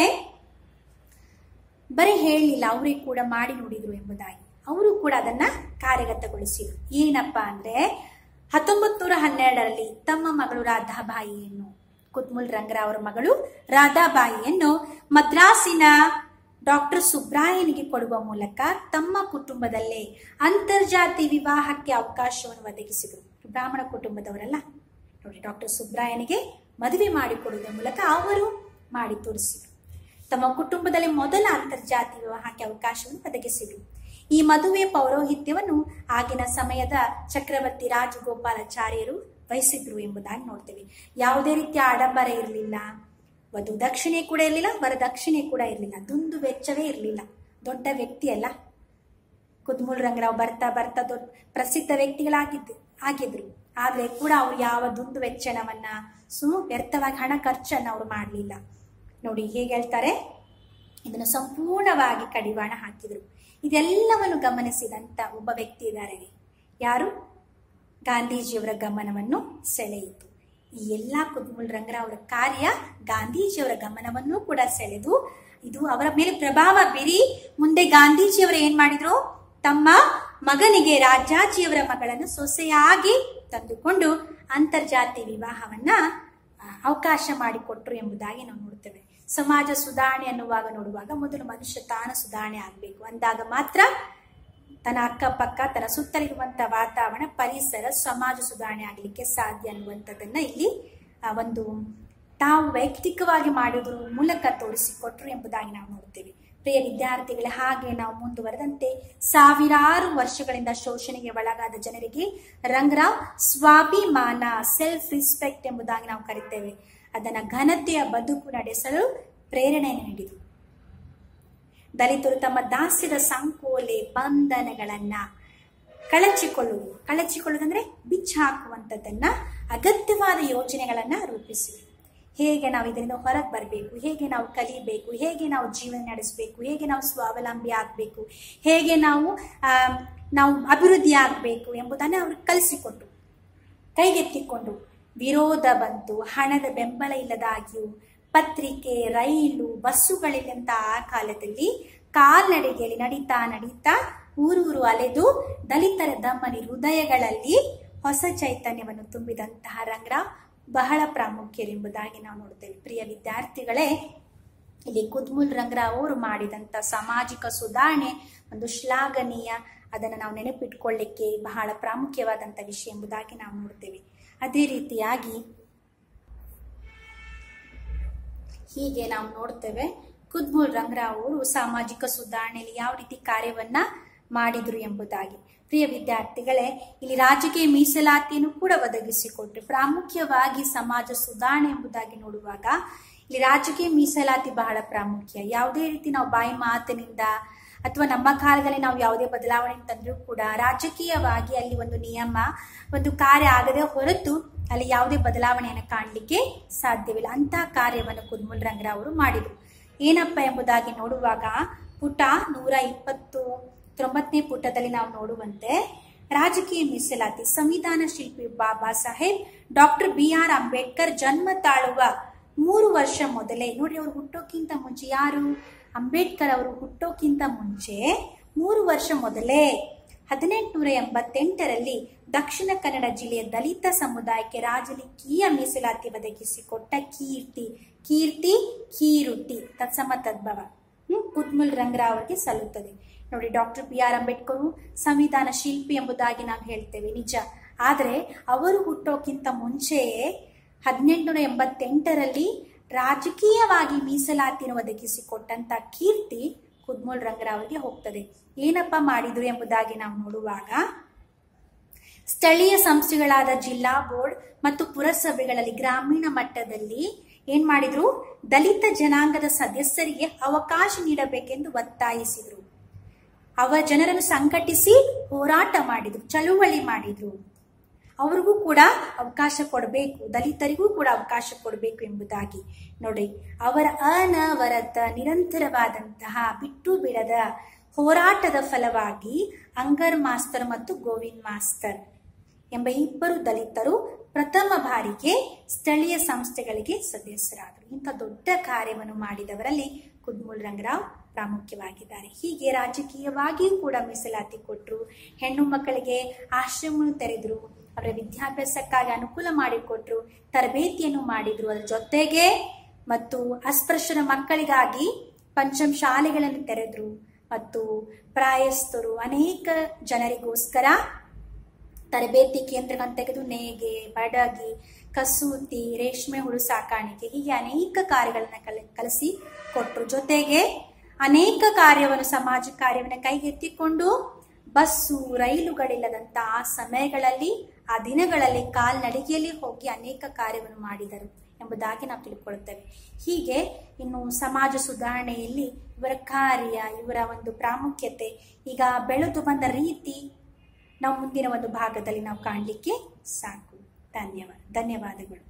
ಬರೀ ಹೇಳಲಿಲ್ಲ ಅವರೇ ಕೂಡ ಮಾಡಿ ನೋಡಿದ್ರು ಎಂಬುದಾಗಿ ಅವರು ಕೂಡ ಅದನ್ನ ಕಾರ್ಯಗತಗೊಳಿಸಿದ್ರು ಏನಪ್ಪಾ ಅಂದ್ರೆ ಹತ್ತೊಂಬತ್ ನೂರ ಹನ್ನೆರಡರಲ್ಲಿ ತಮ್ಮ ಮಗಳು ರಾಧಾಬಾಯಿಯನ್ನು ಕುತ್ಮುಲ್ ರಂಗರಾವ್ ಅವರ ಮಗಳು ರಾಧಾಬಾಯಿಯನ್ನು ಮದ್ರಾಸಿನ ಡಾಕ್ಟರ್ ಸುಬ್ರಾಯನಿಗೆ ಕೊಡುವ ಮೂಲಕ ತಮ್ಮ ಕುಟುಂಬದಲ್ಲೇ ಅಂತರ್ಜಾತಿ ವಿವಾಹಕ್ಕೆ ಅವಕಾಶವನ್ನು ಒದಗಿಸಿದರು ಬ್ರಾಹ್ಮಣ ಕುಟುಂಬದವರಲ್ಲ ನೋಡಿ ಡಾಕ್ಟರ್ ಸುಬ್ರಾಯನಿಗೆ ಮದುವೆ ಮಾಡಿಕೊಡುವುದರ ಮೂಲಕ ಅವರು ಮಾಡಿ ತೋರಿಸಿದರು ತಮ್ಮ ಕುಟುಂಬದಲ್ಲಿ ಮೊದಲ ಅಂತರ್ಜಾತಿ ವಿವಾಹಕ್ಕೆ ಅವಕಾಶವನ್ನು ಒದಗಿಸಿದರು ಈ ಮದುವೆ ಪೌರೋಹಿತ್ಯವನ್ನು ಆಗಿನ ಸಮಯದ ಚಕ್ರವರ್ತಿ ರಾಜಗೋಪಾಲಾಚಾರ್ಯರು ವಹಿಸಿದ್ರು ಎಂಬುದಾಗಿ ನೋಡ್ತೇವೆ ಯಾವುದೇ ರೀತಿಯ ಆಡಂಬರ ಇರಲಿಲ್ಲ ವಧು ದಕ್ಷಿಣೆ ಕೂಡ ಇರಲಿಲ್ಲ ವರದಕ್ಷಿಣೆ ಕೂಡ ಇರಲಿಲ್ಲ ದುಂದು ವೆಚ್ಚವೇ ಇರಲಿಲ್ಲ ದೊಡ್ಡ ವ್ಯಕ್ತಿ ಅಲ್ಲ ಕುದ್ಮೂಲ್ ರಂಗರಾವ್ ಬರ್ತಾ ಬರ್ತಾ ದೊಡ್ಡ ಪ್ರಸಿದ್ಧ ವ್ಯಕ್ತಿಗಳಾಗಿದ್ದು ಆಗಿದ್ರು ಆದ್ರೆ ಕೂಡ ಅವ್ರು ಯಾವ ದುಂದು ವೆಚ್ಚಣವನ್ನ ಸು ವ್ಯರ್ಥವಾಗಿ ಹಣ ಖರ್ಚನ್ನ ಅವ್ರು ಮಾಡಲಿಲ್ಲ ನೋಡಿ ಹೇಗೆ ಹೇಳ್ತಾರೆ ಇದನ್ನು ಸಂಪೂರ್ಣವಾಗಿ ಕಡಿವಾಣ ಹಾಕಿದ್ರು ಇದೆಲ್ಲವನ್ನು ಗಮನಿಸಿದಂತ ಒಬ್ಬ ವ್ಯಕ್ತಿ ಇದ್ದಾರೆ ಯಾರು ಗಾಂಧೀಜಿಯವರ ಗಮನವನ್ನು ಸೆಳೆಯಿತು ಈ ಎಲ್ಲ ಕುದ್ಮುಲ್ ರಂಗರಾವ್ ಅವರ ಕಾರ್ಯ ಗಾಂಧೀಜಿಯವರ ಗಮನವನ್ನು ಕೂಡ ಸೆಳೆದು ಇದು ಅವರ ಮೇಲೆ ಪ್ರಭಾವ ಬೀರಿ ಮುಂದೆ ಗಾಂಧೀಜಿಯವರು ಏನ್ ಮಾಡಿದ್ರು ತಮ್ಮ ಮಗನಿಗೆ ರಾಜಾಜಿಯವರ ಮಗಳನ್ನು ಸೊಸೆಯಾಗಿ ತಂದುಕೊಂಡು ಅಂತರ್ಜಾತಿ ವಿವಾಹವನ್ನ ಆ, ಅವಕಾಶ ಮಾಡಿಕೊಟ್ರು ಎಂಬುದಾಗಿ ನಾವು ನೋಡ್ತೇವೆ ಸಮಾಜ ಸುಧಾರಣೆ ಅನ್ನುವಾಗ ನೋಡುವಾಗ ಮೊದಲು ಮನುಷ್ಯ ತಾನು ಸುಧಾರಣೆ ಆಗಬೇಕು ಅಂದಾಗ ಮಾತ್ರ ತನ್ನ ಅಕ್ಕಪಕ್ಕ ತನ್ನ ಸುತ್ತಲಿರುವಂತ ವಾತಾವರಣ ಪರಿಸರ ಸಮಾಜ ಸುಧಾರಣೆ ಆಗಲಿಕ್ಕೆ ಸಾಧ್ಯ ಅನ್ನುವಂಥದ್ದನ್ನ ಇಲ್ಲಿ ಆ, ಒಂದು ತಾವು ವೈಯಕ್ತಿಕವಾಗಿ ಮಾಡುವುದರ ಮೂಲಕ ತೋರಿಸಿಕೊಟ್ರು ಎಂಬುದಾಗಿ ನಾವು ನೋಡ್ತೇವೆ ಪ್ರಿಯ ವಿದ್ಯಾರ್ಥಿಗಳೇ ಹಾಗೆ ನಾವು ಮುಂದುವರೆದಂತೆ ಸಾವಿರಾರು ವರ್ಷಗಳಿಂದ ಶೋಷಣೆಗೆ ಒಳಗಾದ ಜನರಿಗೆ ರಂಗರಾವ್ ಸ್ವಾಭಿಮಾನ ಸೆಲ್ಫ್ ರಿಸ್ಪೆಕ್ಟ್ ಎಂಬುದಾಗಿ ನಾವು ಕರಿತೇವೆ ಅದನ್ನ ಘನತೆಯ ಬದುಕು ನಡೆಸಲು ಪ್ರೇರಣೆಯನ್ನು ನೀಡಿದರು ದಲಿತರು ತಮ್ಮ ದಾಸ್ಯದ ಸಂಕೋಲೆ ಬಂಧನಗಳನ್ನ ಕಳಚಿಕೊಳ್ಳುವುದು ಕಳಚಿಕೊಳ್ಳುವುದಂದ್ರೆ ಬಿಚ್ಚಿ ಹಾಕುವಂಥದ್ದನ್ನ ಅಗತ್ಯವಾದ ಯೋಜನೆಗಳನ್ನ ರೂಪಿಸಿವೆ ಹೇಗೆ ನಾವು ಇದರಿಂದ ಹೊರಗೆ ಬರಬೇಕು ಹೇಗೆ ನಾವು ಕಲಿಬೇಕು ಹೇಗೆ ನಾವು ಜೀವನ ನಡೆಸಬೇಕು ಹೇಗೆ ನಾವು ಸ್ವಾವಲಂಬಿ ಆಗಬೇಕು ಹೇಗೆ ನಾವು ಆ, ನಾವು ಅಭಿವೃದ್ಧಿ ಆಗಬೇಕು ಎಂಬುದನ್ನು ಅವ್ರಿಗೆ ಕಲಿಸಿಕೊಟ್ಟು ಕೈಗೆತ್ತಿಕೊಂಡು ವಿರೋಧ ಬಂತು ಹಣದ ಬೆಂಬಲ ಇಲ್ಲದಾಗಿಯೂ ಪತ್ರಿಕೆ ರೈಲು ಬಸ್ಸುಗಳಿಲ್ಲಂತ ಆ ಕಾಲದಲ್ಲಿ ಕಾಲ್ನಡಿಗೆಯಲ್ಲಿ ನಡೀತಾ ನಡೀತಾ ಊರೂರು ಅಲೆದು ದಲಿತರ ದಮ್ಮನಿ ಹೃದಯಗಳಲ್ಲಿ ಹೊಸ ಚೈತನ್ಯವನ್ನು ತುಂಬಿದಂತಹ ರಂಗರಾವ್ ಬಹಳ ಪ್ರಾಮುಖ್ಯರೆಂಬುದಾಗಿ ನಾವು ನೋಡ್ತೇವೆ ಪ್ರಿಯ ವಿದ್ಯಾರ್ಥಿಗಳೇ ಇಲ್ಲಿ ಕುದ್ಮುಲ್ ರಂಗರಾವ್ ಅವರು ಮಾಡಿದಂಥ ಸಾಮಾಜಿಕ ಸುಧಾರಣೆ ಒಂದು ಶ್ಲಾಘನೀಯ ಅದನ್ನು ನಾವು ನೆನಪಿಟ್ಕೊಳ್ಳಿಕ್ಕೆ ಬಹಳ ಪ್ರಾಮುಖ್ಯವಾದಂಥ ವಿಷಯ ಎಂಬುದಾಗಿ ನಾವು ನೋಡ್ತೇವೆ ಅದೇ ರೀತಿಯಾಗಿ ಹೀಗೆ ನಾವು ನೋಡ್ತೇವೆ ಕುದ್ಮುಲ್ ರಂಗರಾವ್ ಅವರು ಸಾಮಾಜಿಕ ಸುಧಾರಣೆಯಲ್ಲಿ ಯಾವ ರೀತಿ ಕಾರ್ಯವನ್ನ ಮಾಡಿದ್ರು ಎಂಬುದಾಗಿ ಪ್ರಿಯ ವಿದ್ಯಾರ್ಥಿಗಳೇ ಇಲ್ಲಿ ರಾಜಕೀಯ ಮೀಸಲಾತಿಯನ್ನು ಕೂಡ ಒದಗಿಸಿಕೊಟ್ರು ಪ್ರಾಮುಖ್ಯವಾಗಿ ಸಮಾಜ ಸುಧಾರಣೆ ಎಂಬುದಾಗಿ ನೋಡುವಾಗ ಇಲ್ಲಿ ರಾಜಕೀಯ ಮೀಸಲಾತಿ ಬಹಳ ಪ್ರಾಮುಖ್ಯ ಯಾವುದೇ ರೀತಿ ನಾವು ಬಾಯಿ ಮಾತಿನಿಂದ ಅಥವಾ ನಮ್ಮ ಕಾಲದಲ್ಲಿ ನಾವು ಯಾವುದೇ ಬದಲಾವಣೆ ತಂದರೂ ಕೂಡ ರಾಜಕೀಯವಾಗಿ ಅಲ್ಲಿ ಒಂದು ನಿಯಮ ಒಂದು ಕಾರ್ಯ ಆಗದೆ ಹೊರತು ಅಲ್ಲಿ ಯಾವುದೇ ಬದಲಾವಣೆಯನ್ನು ಕಾಣಲಿಕ್ಕೆ ಸಾಧ್ಯವಿಲ್ಲ ಅಂತಹ ಕಾರ್ಯವನ್ನು ಕುದ್ಮುಲ್ ರಂಗರಾವ್ ಅವರು ಮಾಡಿದರು ಏನಪ್ಪ ಎಂಬುದಾಗಿ ನೋಡುವಾಗ ಪುಟ ನೂರ ಇಪ್ಪತ್ತು ತೊಂಬತ್ತನೇ ಪುಟದಲ್ಲಿ ನಾವು ನೋಡುವಂತೆ ರಾಜಕೀಯ ಮೀಸಲಾತಿ ಸಂವಿಧಾನ ಶಿಲ್ಪಿ Baba Saheb doctor B R Ambedkar ಜನ್ಮ ತಾಳುವ ಮೂರು ವರ್ಷ ಮೊದಲೇ ನೋಡಿ ಅವರು ಹುಟ್ಟೋಕ್ಕಿಂತ ಮುಂಚೆ ಯಾರು ಅಂಬೇಡ್ಕರ್ ಅವರು ಹುಟ್ಟೋಕ್ಕಿಂತ ಮುಂಚೆ ಮೂರು ವರ್ಷ ಮೊದಲೇ ಹದಿನೆಂಟುನೂರ ಎಂಬತ್ತೆಂಟರಲ್ಲಿ ದಕ್ಷಿಣ ಕನ್ನಡ ಜಿಲ್ಲೆಯ ದಲಿತ ಸಮುದಾಯಕ್ಕೆ ರಾಜಕೀಯ ಮೀಸಲಾತಿ ಒದಗಿಸಿಕೊಟ್ಟ ಕೀರ್ತಿ ಕೀರ್ತಿ ಕೀರುತಿ ತತ್ಸಮ ತದ್ಭವ ಹ್ಮ್ ಕುದ್ಮುಲ್ ರಂಗರಾವ್ ಅವರಿಗೆ ಸಲ್ಲುತ್ತದೆ ನೋಡಿ ಡಾಕ್ಟರ್ ಬಿ ಆರ್ ಅಂಬೇಡ್ಕರ್ ಸಂವಿಧಾನ ಶಿಲ್ಪಿ ಎಂಬುದಾಗಿ ನಾವು ಹೇಳ್ತೇವೆ ನಿಜ ಆದರೆ ಅವರು ಹುಟ್ಟೋಕ್ಕಿಂತ ಮುಂಚೆಯೇ ಹದಿನೆಂಟುನೂರ ಎಂಬತ್ತೆಂಟರಲ್ಲಿ ರಾಜಕೀಯವಾಗಿ ಮೀಸಲಾತಿಯನ್ನು ಒದಗಿಸಿಕೊಟ್ಟಂತ ಕೀರ್ತಿ ಕುದ್ಮುಲ್ ರಂಗರಾವ್ ಅವರಿಗೆ ಹೋಗ್ತದೆ ಏನಪ್ಪ ಮಾಡಿದ್ರು ಎಂಬುದಾಗಿ ನಾವು ನೋಡುವಾಗ ಸ್ಥಳೀಯ ಸಂಸ್ಥೆಗಳಾದ ಜಿಲ್ಲಾ ಬೋರ್ಡ್ ಮತ್ತು ಪುರಸಭೆಗಳಲ್ಲಿ ಗ್ರಾಮೀಣ ಮಟ್ಟದಲ್ಲಿ ಏನ್ ಮಾಡಿದ್ರು ದಲಿತ ಜನಾಂಗದ ಸದಸ್ಯರಿಗೆ ಅವಕಾಶ ನೀಡಬೇಕೆಂದು ಒತ್ತಾಯಿಸಿದ್ರು ಅವ ಜನರನ್ನು ಸಂಘಟಿಸಿ ಹೋರಾಟ ಮಾಡಿದ್ರು ಚಳುವಳಿ ಮಾಡಿದ್ರು ಅವ್ರಿಗೂ ಕೂಡ ಅವಕಾಶ ಕೊಡಬೇಕು ದಲಿತರಿಗೂ ಕೂಡ ಅವಕಾಶ ಕೊಡಬೇಕು ಎಂಬುದಾಗಿ ನೋಡಿ ಅವರ ಅನವರತ ನಿರಂತರವಾದಂತಹ ಬಿಟ್ಟು ಬಿಡದ ಹೋರಾಟದ ಫಲವಾಗಿ ಅಂಗರ್ ಮಾಸ್ತರ್ ಮತ್ತು ಗೋವಿಂದ್ ಮಾಸ್ತರ್ ಎಂಬ ಇಬ್ಬರು ದಲಿತರು ಪ್ರಥಮ ಬಾರಿಗೆ ಸ್ಥಳೀಯ ಸಂಸ್ಥೆಗಳಿಗೆ ಸದಸ್ಯರಾದರು ಇಂಥ ದೊಡ್ಡ ಕಾರ್ಯವನ್ನು ಮಾಡಿದವರಲ್ಲಿ ಕುದ್ಮುಲ್ ರಂಗರಾವ್ ಪ್ರಾಮುಖ್ಯವಾಗಿದ್ದಾರೆ ಹೀಗೆ ರಾಜಕೀಯವಾಗಿಯೂ ಕೂಡ ಮೀಸಲಾತಿ ಕೊಟ್ಟರು ಹೆಣ್ಣು ಮಕ್ಕಳಿಗೆ ಆಶ್ರಮವನ್ನು ತೆರೆದರು ಅವರ ವಿದ್ಯಾಭ್ಯಾಸಕ್ಕಾಗಿ ಅನುಕೂಲ ಮಾಡಿಕೊಟ್ರು ತರಬೇತಿಯನ್ನು ಮಾಡಿದ್ರು ಅದರ ಜೊತೆಗೆ ಮತ್ತು ಅಸ್ಪೃಶ್ಯರ ಮಕ್ಕಳಿಗಾಗಿ ಪಂಚಮ್ ಶಾಲೆಗಳನ್ನು ತೆರೆದ್ರು ಮತ್ತು ಪ್ರಾಯಸ್ಥರು ಅನೇಕ ಜನರಿಗೋಸ್ಕರ ತರಬೇತಿ ಕೇಂದ್ರಗಳನ್ನು ತೆಗೆದು ನೇಗೆ ಬಡಗಿ ಕಸೂತಿ ರೇಷ್ಮೆ ಹುಳು ಸಾಕಾಣಿಕೆ ಹೀಗೆ ಅನೇಕ ಕಾರ್ಯಗಳನ್ನು ಕಲ ಕಲಿಸಿ ಕೊಟ್ಟರು ಜೊತೆಗೆ ಅನೇಕ ಕಾರ್ಯವನ್ನು ಸಮಾಜ ಕಾರ್ಯವನ್ನು ಕೈಗೆತ್ತಿಕೊಂಡು ಬಸ್ಸು ರೈಲುಗಳಿಲ್ಲದಂತ ಆ ಸಮಯಗಳಲ್ಲಿ ಆ ದಿನಗಳಲ್ಲಿ ಕಾಲ್ನಡಿಗೆಯಲ್ಲಿ ಹೋಗಿ ಅನೇಕ ಕಾರ್ಯವನ್ನು ಮಾಡಿದರು ಎಂಬುದಾಗಿ ನಾವು ತಿಳ್ಕೊಳ್ತೇವೆ ಹೀಗೆ ಇನ್ನು ಸಮಾಜ ಸುಧಾರಣೆಯಲ್ಲಿ ಇವರ ಕಾರ್ಯ ಇವರ ಒಂದು ಪ್ರಾಮುಖ್ಯತೆ ಈಗ ಬೆಳೆದು ಬಂದ ರೀತಿ ನಾವು ಮುಂದಿನ ಒಂದು ಭಾಗದಲ್ಲಿ ನಾವು ಕಾಣಲಿಕ್ಕೆ ಸಾಕು ಧನ್ಯವಾದ ಧನ್ಯವಾದಗಳು